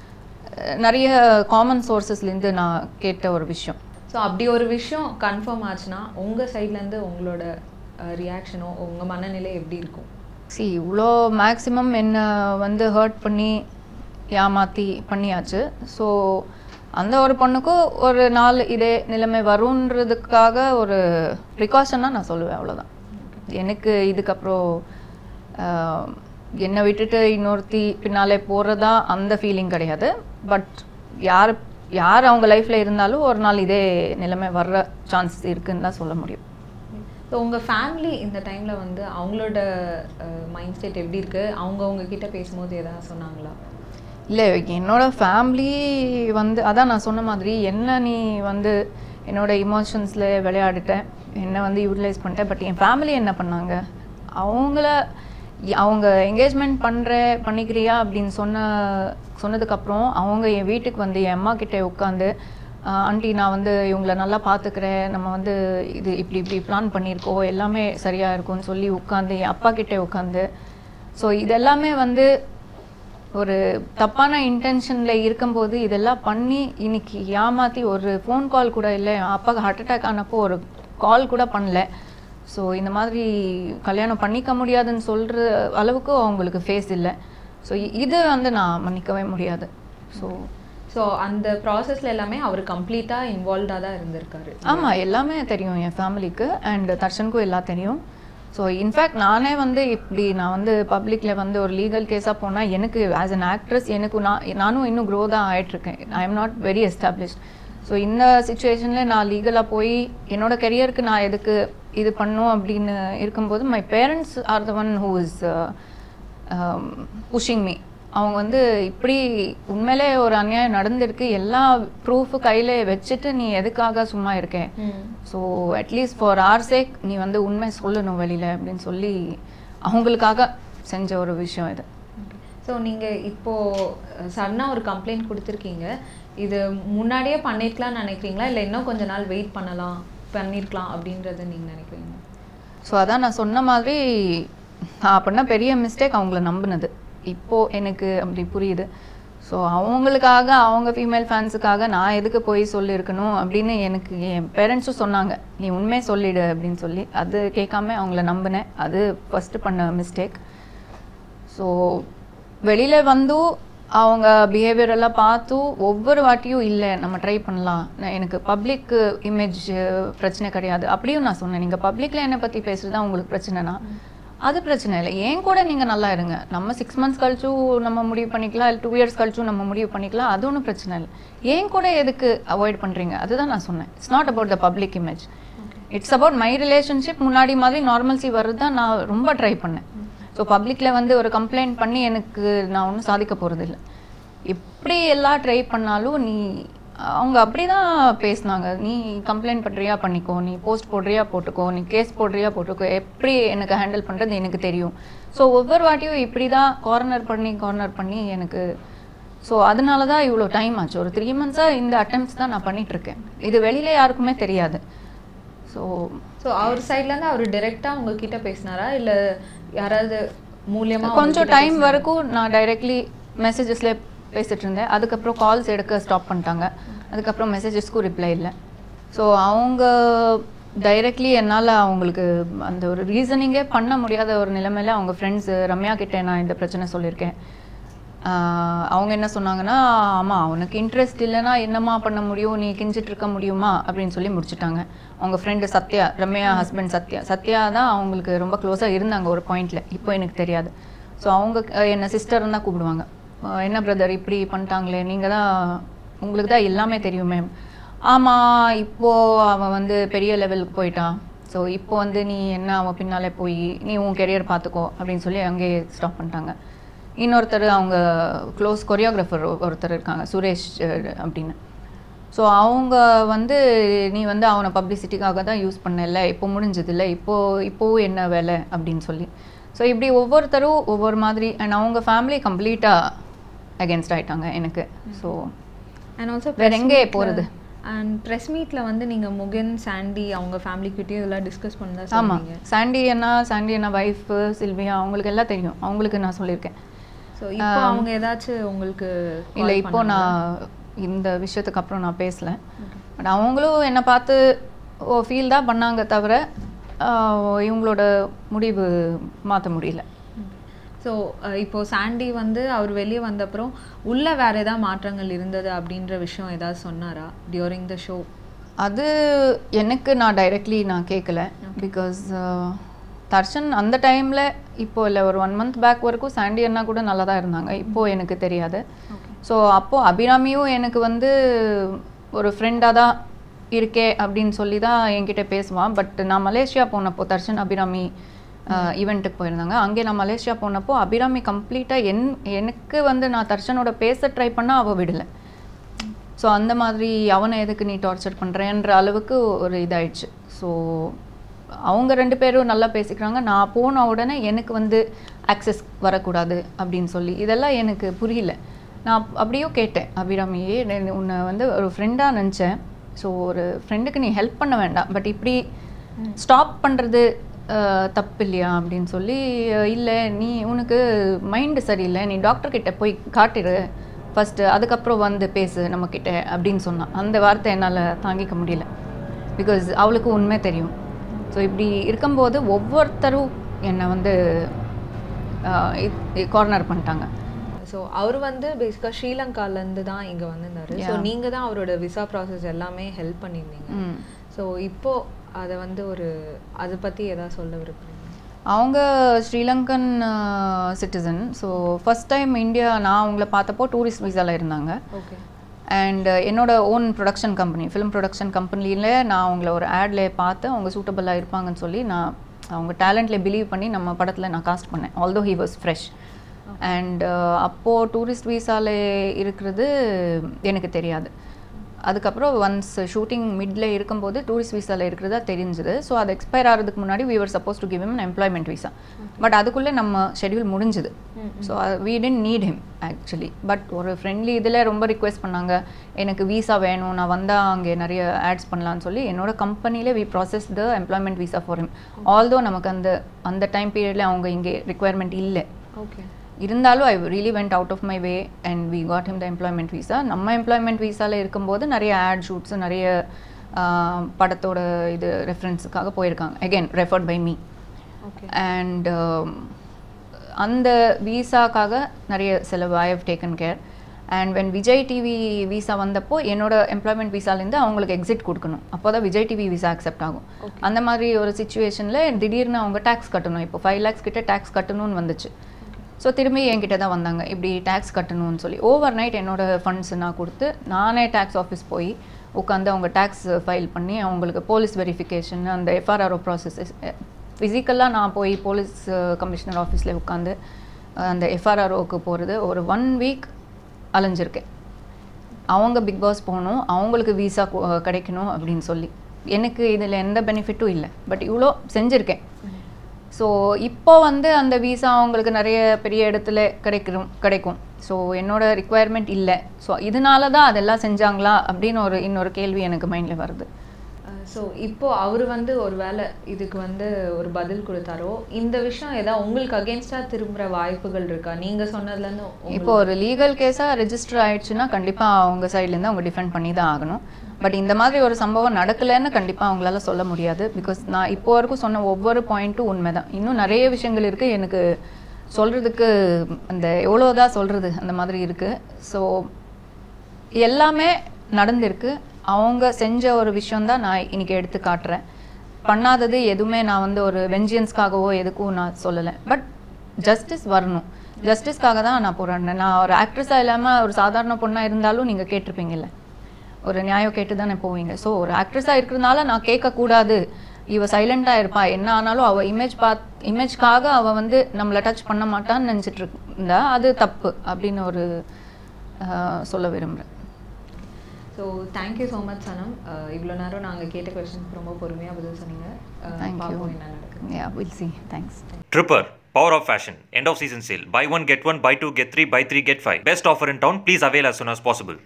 நிறைய காமன் சோர்சஸ்லேருந்து நான் கேட்ட ஒரு விஷயம் ஸோ அப்படி ஒரு விஷயம் கன்ஃபார்ம் ஆச்சுன்னா உங்க சைட்ல இருந்து உங்களோட ரியாக்ஷனோ உங்க மனநிலை எப்படி இருக்கும் சி இவ்வளோ மேக்ஸிமம் என்ன வந்து ஹர்ட் பண்ணி ஏமாற்றி பண்ணியாச்சு ஸோ அந்த ஒரு பொண்ணுக்கும் ஒரு நாள் இதே நிலைமை வருன்றதுக்காக ஒரு ப்ரிகாஷனாக நான் சொல்லுவேன் அவ்வளோதான் எனக்கு இதுக்கப்புறம் ஆஹ், என்னை விட்டுட்டு இன்னொருத்தி பின்னாலே போகிறதா அந்த ஃபீலிங் கிடையாது பட் யார் யார் அவங்க லைஃப்பில் இருந்தாலும் ஒரு நாள் இதே நிலைமை வர்ற சான்ஸ் இருக்குன்னு தான் சொல்ல முடியும் ஸோ உங்க ஃபேமிலி இந்த டைம்ல வந்து அவங்களோட மைண்ட் செட் எப்படி இருக்கு அவங்க உங்ககிட்ட பேசும்போது ஏதாவது சொன்னாங்களா இல்லை என்னோட ஃபேமிலி வந்து அதான் நான் சொன்ன மாதிரி என்ன நீ வந்து என்னோட இமோஷன்ஸில் விளையாடிட்ட என்னை வந்து யூட்டிலைஸ் பண்ணிட்டேன் பட் என் ஃபேமிலி என்ன பண்ணாங்க அவங்கள இ- அவங்க என்கேஜ்மெண்ட் பண்ணுற பண்ணிக்கிறியா அப்படின்னு சொன்ன சொன்னதுக்கப்புறம் அவங்க என் வீட்டுக்கு வந்து என் அம்மா கிட்டே உட்காந்து ஆண்டி நான் வந்து இவங்கள நல்லா பார்த்துக்கிறேன் நம்ம வந்து இது இப்படி இப்படி பிளான் பண்ணியிருக்கோம் எல்லாமே சரியாக இருக்கும்னு சொல்லி உட்காந்து என் அப்பா கிட்டே உட்காந்து ஸோ இதெல்லாமே வந்து ஒரு தப்பான இன்டென்ஷனில் இருக்கும்போது இதெல்லாம் பண்ணி இன்னைக்கு ஏமாற்றி ஒரு ஃபோன் கால் கூட இல்லை என் அப்பாவுக்கு ஹார்ட் அட்டாக் ஆனப்போ ஒரு கால் கூட பண்ணல ஸோ இந்த மாதிரி கல்யாணம் பண்ணிக்க முடியாதுன்னு சொல்கிற அளவுக்கு அவங்களுக்கு ஃபேஸ் இல்லை ஸோ இது வந்து நான் மன்னிக்கவே முடியாது ஸோ ஸோ அந்த ப்ராசஸ்ல எல்லாமே அவர் கம்ப்ளீட்டாக இன்வால்வ்டாக தான் இருந்திருக்காரு ஆமாம் எல்லாமே தெரியும் என் ஃபேமிலிக்கு அண்ட் தர்ஷனுக்கும் எல்லாம் தெரியும் ஸோ இன்ஃபேக்ட் நானே வந்து இப்படி நான் வந்து பப்ளிக்கில் வந்து ஒரு லீகல் கேஸாக போனால் எனக்கு ஆஸ் அன் ஆக்ட்ரஸ் எனக்கு நான் நானும் இன்னும் க்ரோ தான் ஆகிட்டுருக்கேன் I am not very established so இந்த சுச்சுவேஷனில் நான் லீகலாக போய் என்னோட கெரியருக்கு நான் எதுக்கு இது பண்ணும் அப்படின்னு இருக்கும்போது my parents are the one who is pushing me அவங்க வந்து இப்படி உண்மையிலே ஒரு அநியாயம் நடந்திருக்கு எல்லா ப்ரூஃபு கையில் வச்சுட்டு நீ எதுக்காக சும்மா இருக்கேன் so at least for our sake நீ வந்து உண்மை சொல்லணும் வெளியில் அப்படின்னு சொல்லி அவங்களுக்காக செஞ்ச ஒரு விஷயம் இது ஸோ நீங்கள் இப்போது சடனாக ஒரு கம்ப்ளைண்ட் கொடுத்துருக்கீங்க இது முன்னாடியே பண்ணிருக்கலாம்னு நினைக்கிறீங்களா இல்லை இன்னும் கொஞ்ச நாள் வெயிட் பண்ணலாம் பண்ணியிருக்கலாம் அப்படின்றத நீங்கள் நினைக்கிறீங்க ஸோ அதான் நான் சொன்ன மாதிரி நான் பண்ண பெரிய மிஸ்டேக் அவங்கள நம்பினது இப்போது எனக்கு அப்படி புரியுது ஸோ அவங்களுக்காக அவங்க ஃபீமேல் ஃபேன்ஸுக்காக நான் எதுக்கு போய் சொல்லியிருக்கணும் அப்படின்னு எனக்கு என் பேரண்ட்ஸும் சொன்னாங்க நீ உண்மையை சொல்லிடு அப்படின்னு சொல்லி அது கேட்காம அவங்கள நம்பினேன் அது ஃபஸ்ட்டு பண்ண மிஸ்டேக் ஸோ வெளியில் வந்தும் அவங்க பிஹேவியர் எல்லாம் பார்த்து ஒவ்வொரு வாட்டியும் இல்லை நம்ம ட்ரை பண்ணலாம் நான் எனக்கு பப்ளிக் இமேஜ் பிரச்சனை கிடையாது அப்படியும் நான் சொன்னேன் நீங்கள் பப்ளிக்கில் என்னை பற்றி பேசுறது தான் உங்களுக்கு பிரச்சனைனா அது பிரச்சனை இல்லை ஏன் கூட நீங்கள் நல்லா இருங்க நம்ம சிக்ஸ் மந்த்ஸ் கழிச்சும் நம்ம முடிவு பண்ணிக்கலாம் இல்லை டூ இயர்ஸ் கழிச்சும் நம்ம முடிவு பண்ணிக்கலாம் அது ஒன்றும் பிரச்சனை இல்லை ஏன் கூட எதுக்கு அவாய்ட் பண்ணுறீங்க அதுதான் நான் சொன்னேன் it's not about the public image it's about my relationship முன்னாடி மாதிரி நார்மல்சி வர்றது தான் நான் ரொம்ப ட்ரை பண்ணேன் ஸோ பப்ளிக்கில் வந்து ஒரு கம்ப்ளைண்ட் பண்ணி எனக்கு நான் ஒன்றும் சாதிக்க போகிறது இல்லை எப்படி எல்லாம் ட்ரை பண்ணாலும் நீ அவங்க அப்படி தான் பேசினாங்க நீ கம்ப்ளைண்ட் பண்ணுறியா பண்ணிக்கோ நீ போஸ்ட் போடுறியா போட்டுக்கோ நீ கேஸ் போடுறியா போட்டுக்கோ எப்படி எனக்கு ஹேண்டில் பண்ணுறது எனக்கு தெரியும் ஸோ ஒவ்வொரு வாட்டியும் இப்படி தான் கார்னர் பண்ணி கார்னர் பண்ணி எனக்கு ஸோ அதனால தான் இவ்வளோ டைம் ஆச்சு ஒரு த்ரீ மந்த்ஸாக இந்த அட்டம்ப்ட்ஸ் தான் நான் பண்ணிட்டு இருக்கேன் இது வெளியில யாருக்குமே தெரியாது ஸோ ஸோ அவர் சைட்லேருந்து அவர் டிரெக்டாக உங்ககிட்ட பேசினாரா இல்லை யாராவது மூலியமாக கொஞ்சம் டைம் வரைக்கும் நான் டைரெக்ட்லி மெசேஜஸில் பேசிட்டு இருந்தேன் அதுக்கப்புறம் கால்ஸ் எடுக்க ஸ்டாப் பண்ணிட்டாங்க அதுக்கப்புறம் மெசேஜஸ்க்கும் ரிப்ளை இல்லை ஸோ அவங்க டைரெக்ட்லி என்னால் அவங்களுக்கு அந்த ஒரு ரீசனிங்கே பண்ண முடியாத ஒரு நிலைமையில அவங்க ஃப்ரெண்ட்ஸ் ரம்யா கிட்டே நான் இந்த பிரச்சனை சொல்லியிருக்கேன் ஆஹ் அவங்க என்ன சொன்னாங்கன்னா ஆமாம் அவனுக்கு இன்ட்ரெஸ்ட் இல்லைன்னா என்னம்மா பண்ண முடியும் நீ கிஞ்சிட்டு இருக்க முடியுமா அப்படின்னு சொல்லி முடிச்சிட்டாங்க அவங்க ஃப்ரெண்டு சத்யா ரம்யா ஹஸ்பண்ட் சத்யா சத்யா தான் அவங்களுக்கு ரொம்ப க்ளோஸாக இருந்தாங்க ஒரு பாயிண்டில் இப்போ எனக்கு தெரியாது ஸோ அவங்க அஹ், என்னை சிஸ்டர்னு தான் கூப்பிடுவாங்க அஹ், என்ன பிரதர் இப்படி பண்ணிட்டாங்களே நீங்கள் தான் உங்களுக்கு தான் எல்லாமே தெரியுமே ஆமாம் இப்போது அவன் வந்து பெரிய லெவலுக்கு போயிட்டான் ஸோ இப்போ வந்து நீ என்ன அவன் பின்னாலே போய் நீ உன் கெரியர் பார்த்துக்கோ அப்படின்னு சொல்லி அங்கேயே ஸ்டாப் பண்ணிட்டாங்க இன்னொருத்தர் அவங்க க்ளோஸ் கொரியோகிராஃபர் ஒருத்தர் இருக்காங்க சுரேஷ் அஹ், அப்படின்னு ஸோ அவங்க வந்து நீ வந்து அவனை பப்ளிசிட்டிக்காக தான் யூஸ் பண்ணல இப்போ முடிஞ்சதில்ல இப்போ இப்போவும் என்ன வேலை அப்படின்னு சொல்லி ஸோ இப்படி ஒவ்வொருத்தரும் ஒவ்வொரு மாதிரி அண்ட் அவங்க ஃபேமிலி கம்ப்ளீட்டாக அகேன்ஸ்ட் ஆயிட்டாங்க எனக்கு ஸோ அண்ட் ஆல்சோ வேற எங்கே போறது? அண்ட் ப்ரெஸ் மீட்டில் வந்து நீங்கள் முகன் சாண்டி அவங்க ஃபேமிலிக்கிட்டேயும் இதெல்லாம் டிஸ்கஸ் பண்ணதா ஆமாம் சொன்னீங்க சாண்டி அண்ணா சாண்டி அண்ணா ஒய்ஃபு சில்வியா அவங்களுக்கு எல்லாம் தெரியும் அவங்களுக்கு நான் சொல்லியிருக்கேன் ஸோ இப்போ அவங்க ஏதாச்சும் உங்களுக்கு இல்லை இப்போ நான் இந்த விஷயத்துக்கு அப்புறம் நான் பேசல பட் அவங்களும் என்னை பார்த்து ஓ ஃபீல் தான் பண்ணாங்க தவிர ஆஹ், இவங்களோட முடிவு மாற்ற முடியல ஸோ இப்போ சாண்டி வந்து அவர் வெளியே வந்தப்புறம் உள்ள வேற ஏதாவது மாற்றங்கள் இருந்தது அப்படின்ற விஷயம் ஏதாவது சொன்னாரா டியூரிங் த ஷோ அது எனக்கு நான் டைரக்ட்லி நான் கேட்கல பிகாஸ் தர்ஷன் அந்த டைமில் இப்போ இல்லை ஒரு ஒன் மந்த் பேக் வரைக்கும் சாண்டி அண்ணா கூட நல்லா தான் இருந்தாங்க இப்போது எனக்கு தெரியாது ஸோ அப்போது அபிராமியும் எனக்கு வந்து ஒரு ஃப்ரெண்டாக தான் இருக்கே அப்படின்னு சொல்லி தான் என்கிட்ட பேசுவான் பட் நான் மலேசியா போனப்போ தர்ஷன் அபிராமி ஈவெண்ட்டுக்கு போயிருந்தாங்க அங்கே நான் மலேசியா போனப்போ அபிராமி கம்ப்ளீட்டாக என் எனக்கு வந்து நான் தர்ஷனோட பேச ட்ரை பண்ணால் அவள் விடலை ஸோ அந்த மாதிரி அவனை எதுக்கு நீ டார்ச்சர் பண்ணுறேன்ற அளவுக்கு ஒரு இதாயிடுச்சு ஸோ அவங்க ரெண்டு பேரும் நல்லா பேசிக்கிறாங்க நான் போன உடனே எனக்கு வந்து ஆக்சஸ் வரக்கூடாது அப்படின்னு சொல்லி இதெல்லாம் எனக்கு புரியல நான் அப்படியோ கேட்டேன் அபிராமியே நான் உன்னை வந்து ஒரு ஃப்ரெண்டாக நினச்சேன் ஸோ ஒரு ஃப்ரெண்டுக்கு நீ ஹெல்ப் பண்ண வேண்டாம் பட் இப்படி ஸ்டாப் பண்ணுறது தப்பு இல்லையா அப்படின்னு சொல்லி இல்லை நீ உனக்கு மைண்டு சரியில்லை நீ டாக்டர் கிட்ட போய் காட்டிடு ஃபஸ்ட்டு அதுக்கப்புறம் வந்து பேசு நம்மக்கிட்ட அப்படின்னு சொன்னான் அந்த வார்த்தை என்னால் தாங்கிக்க முடியல பிகாஸ் அவளுக்கு உண்மை தெரியும் ஸோ இப்படி இருக்கும்போது ஒவ்வொருத்தரும் என்னை வந்து கார்னர் பண்ணிட்டாங்க ஸோ அவர் வந்து பேசிக்காக ஸ்ரீலங்காலேருந்து தான் இங்கே வந்திருந்தாரு ஸோ நீங்கள் தான் அவரோட விசா ப்ராசஸ் எல்லாமே ஹெல்ப் பண்ணியிருந்தீங்க ம். ஸோ இப்போ அதை வந்து ஒரு அதை பற்றி ஏதாவது சொல்ல விரும்புறீங்க அவங்க Sri Lankan citizen so first time India நான் அவங்கள பார்த்தப்போ டூரிஸ்ட் விசாவில் இருந்தாங்க ஓகே அண்ட் என்னோட own production company film production கம்பெனியில் நான் அவங்கள ஒரு ஆட்ல பார்த்து அவங்க சூட்டபுளாக இருப்பாங்கன்னு சொல்லி நான் அவங்க டேலண்ட்ல பிலீவ் பண்ணி நம்ம படத்தில் நான் காஸ்ட் பண்ணேன் although he was fresh and அப்போது டூரிஸ்ட் வீசால இருக்கிறது எனக்கு தெரியாது அதுக்கப்புறம் ஒன்ஸ் ஷூட்டிங் மிட்ல இருக்கும்போது டூரிஸ்ட் வீசால இருக்கிறதா தெரிஞ்சுது ஸோ அது எக்ஸ்பயர் ஆகிறதுக்கு முன்னாடி we were supposed to give him an employment visa but அதுக்குள்ளே நம்ம ஷெட்யூல் முடிஞ்சுது so we didn't need him actually but ஒரு ஃப்ரெண்ட்லி இதில் ரொம்ப ரிக்வெஸ்ட் பண்ணாங்க எனக்கு விசா வேணும் நான் வந்தால் அங்கே நிறைய ஆட்ஸ் பண்ணலாம்னு சொல்லி என்னோட கம்பெனியில் we process the employment visa for him although நமக்கு அந்த அந்த டைம் பீரியடில் அவங்க இங்கே ரிக்குவயர்மெண்ட் இல்லை ஓகே இருந்தாலும் I really went out of my way and we got him the employment visa நம்ம எம்ப்ளாய்மெண்ட் விசாவில் இருக்கும்போது நிறைய ஆட் ஷூட்ஸ் நிறைய ஆஹ், படத்தோட இது ரெஃபரன்ஸுக்காக போயிருக்காங்க again referred by me okay and அந்த விசாக்காக நிறைய செலவு I have taken care and when Vijay TV visa வந்தப்போ என்னோட எம்ப்ளாய்மெண்ட் விசாலேருந்து அவங்களுக்கு எக்ஸிட் கொடுக்கணும் அப்போ தான் விஜய் டிவி விசா அக்செப்ட் ஆகும் அந்த மாதிரி ஒரு சுச்சுவேஷனில் திடீர்னு அவங்க டேக்ஸ் கட்டணும் இப்போ ஃபைவ் லேக்ஸ் கிட்ட டேக்ஸ் கட்டணும்னு வந்துச்சு ஸோ திரும்பி என்கிட்ட தான் வந்தாங்க இப்படி டேக்ஸ் கட்டணும்னு சொல்லி ஓவர் நைட் என்னோட ஃபண்ட்ஸ் நான் கொடுத்து நானே டேக்ஸ் ஆஃபீஸ் போய் உட்காந்து அவங்க டேக்ஸ் ஃபைல் பண்ணி அவங்களுக்கு போலீஸ் வெரிஃபிகேஷன் அந்த எஃப்ஆர்ஆர்ஓ ப்ராசஸஸ் ஃபிசிக்கலாக நான் போய் போலீஸ் கமிஷனர் ஆஃபீஸில் உட்காந்து அந்த எஃப்ஆர்ஆர்ஓக்கு போகிறது ஒரு ஒன் வீக் அலைஞ்சிருக்கேன் அவங்க பிக் பாஸ் போகணும் அவங்களுக்கு விசா கிடைக்கணும் அப்படின்னு சொல்லி எனக்கு இதில் எந்த பெனிஃபிட்டும் இல்லை பட் இவ்வளோ செஞ்சுருக்கேன் ஸோ இப்போ வந்து அந்த விசா அவங்களுக்கு நிறைய பெரிய இடத்துல கிடைக்கும் கிடைக்கும் ஸோ என்னோட ரிக்குவயர்மெண்ட் இல்லை ஸோ இதனால தான் அதெல்லாம் செஞ்சாங்களா அப்படின்னு ஒரு இன்னொரு கேள்வி எனக்கு மைண்டில் வருது ஸோ இப்போ அவர் வந்து ஒரு வேளை இதுக்கு வந்து ஒரு பதில் கொடுத்தாரோ இந்த விஷயம் ஏதாவது உங்களுக்கு அகேன்ஸ்டாக திரும்புகிற வாய்ப்புகள் இருக்கா நீங்கள் சொன்னதுலேருந்து இப்போ ஒரு லீகல் கேஸாக ரெஜிஸ்டர் ஆயிடுச்சுன்னா கண்டிப்பாக அவங்க சைட்லேருந்து அவங்க டிஃபெண்ட் பண்ணி தான் ஆகணும் பட் இந்த மாதிரி ஒரு சம்பவம் நடக்கலைன்னு கண்டிப்பாக அவங்களால சொல்ல முடியாது பிகாஸ் நான் இப்போ வரைக்கும் சொன்ன ஒவ்வொரு பாயிண்ட்டும் உண்மைதான் இன்னும் நிறைய விஷயங்கள் இருக்குது எனக்கு சொல்கிறதுக்கு அந்த எவ்வளோதான் சொல்கிறது அந்த மாதிரி இருக்குது ஸோ எல்லாமே நடந்திருக்கு அவங்க செஞ்ச ஒரு விஷயம்தான் நான் இன்னைக்கு எடுத்து காட்டுறேன் பண்ணாதது எதுவுமே நான் வந்து ஒரு வெஞ்சியன்ஸ்க்காகவோ எதுக்கும் நான் சொல்லலை பட் ஜஸ்டிஸ் வரணும் ஜஸ்டிஸ்க்காக தான் நான் போராடினேன் நான் ஒரு ஆக்ட்ரஸாக இல்லாமல் ஒரு சாதாரண பொண்ணாக இருந்தாலும் நீங்கள் கேட்டிருப்பீங்கல்ல ஒரு நியாயம் கேட்டு தானே போவீங்க ஸோ ஒரு ஆக்ட்ரஸாக இருக்கிறதுனால நான் கேட்கக்கூடாது இவ சைலண்டாக இருப்பா என்ன ஆனாலும் அவள் இமேஜ் பாத் இமேஜ்க்காக அவள் வந்து நம்மளை டச் பண்ண மாட்டான்னு நினச்சிட்டு இருந்தா அது தப்பு அப்படின்னு ஒரு ஆஹ், சொல்ல விரும்புகிறேன் so thank you so much Sanam இவ்வளோ நேரம் நாங்கள் கேட்ட கொஸ்டின்ஸ்க்கு ரொம்ப பொறுமையாக பதில் சொன்னீங்க அஹ், Thank you. பார்ப்போம் என்ன நடக்குது ya will see thanks Tripper, Power of Fashion, end of season sale. Buy one, get one, buy two, get three, buy three, get five. Best offer in town. Please avail as soon as possible.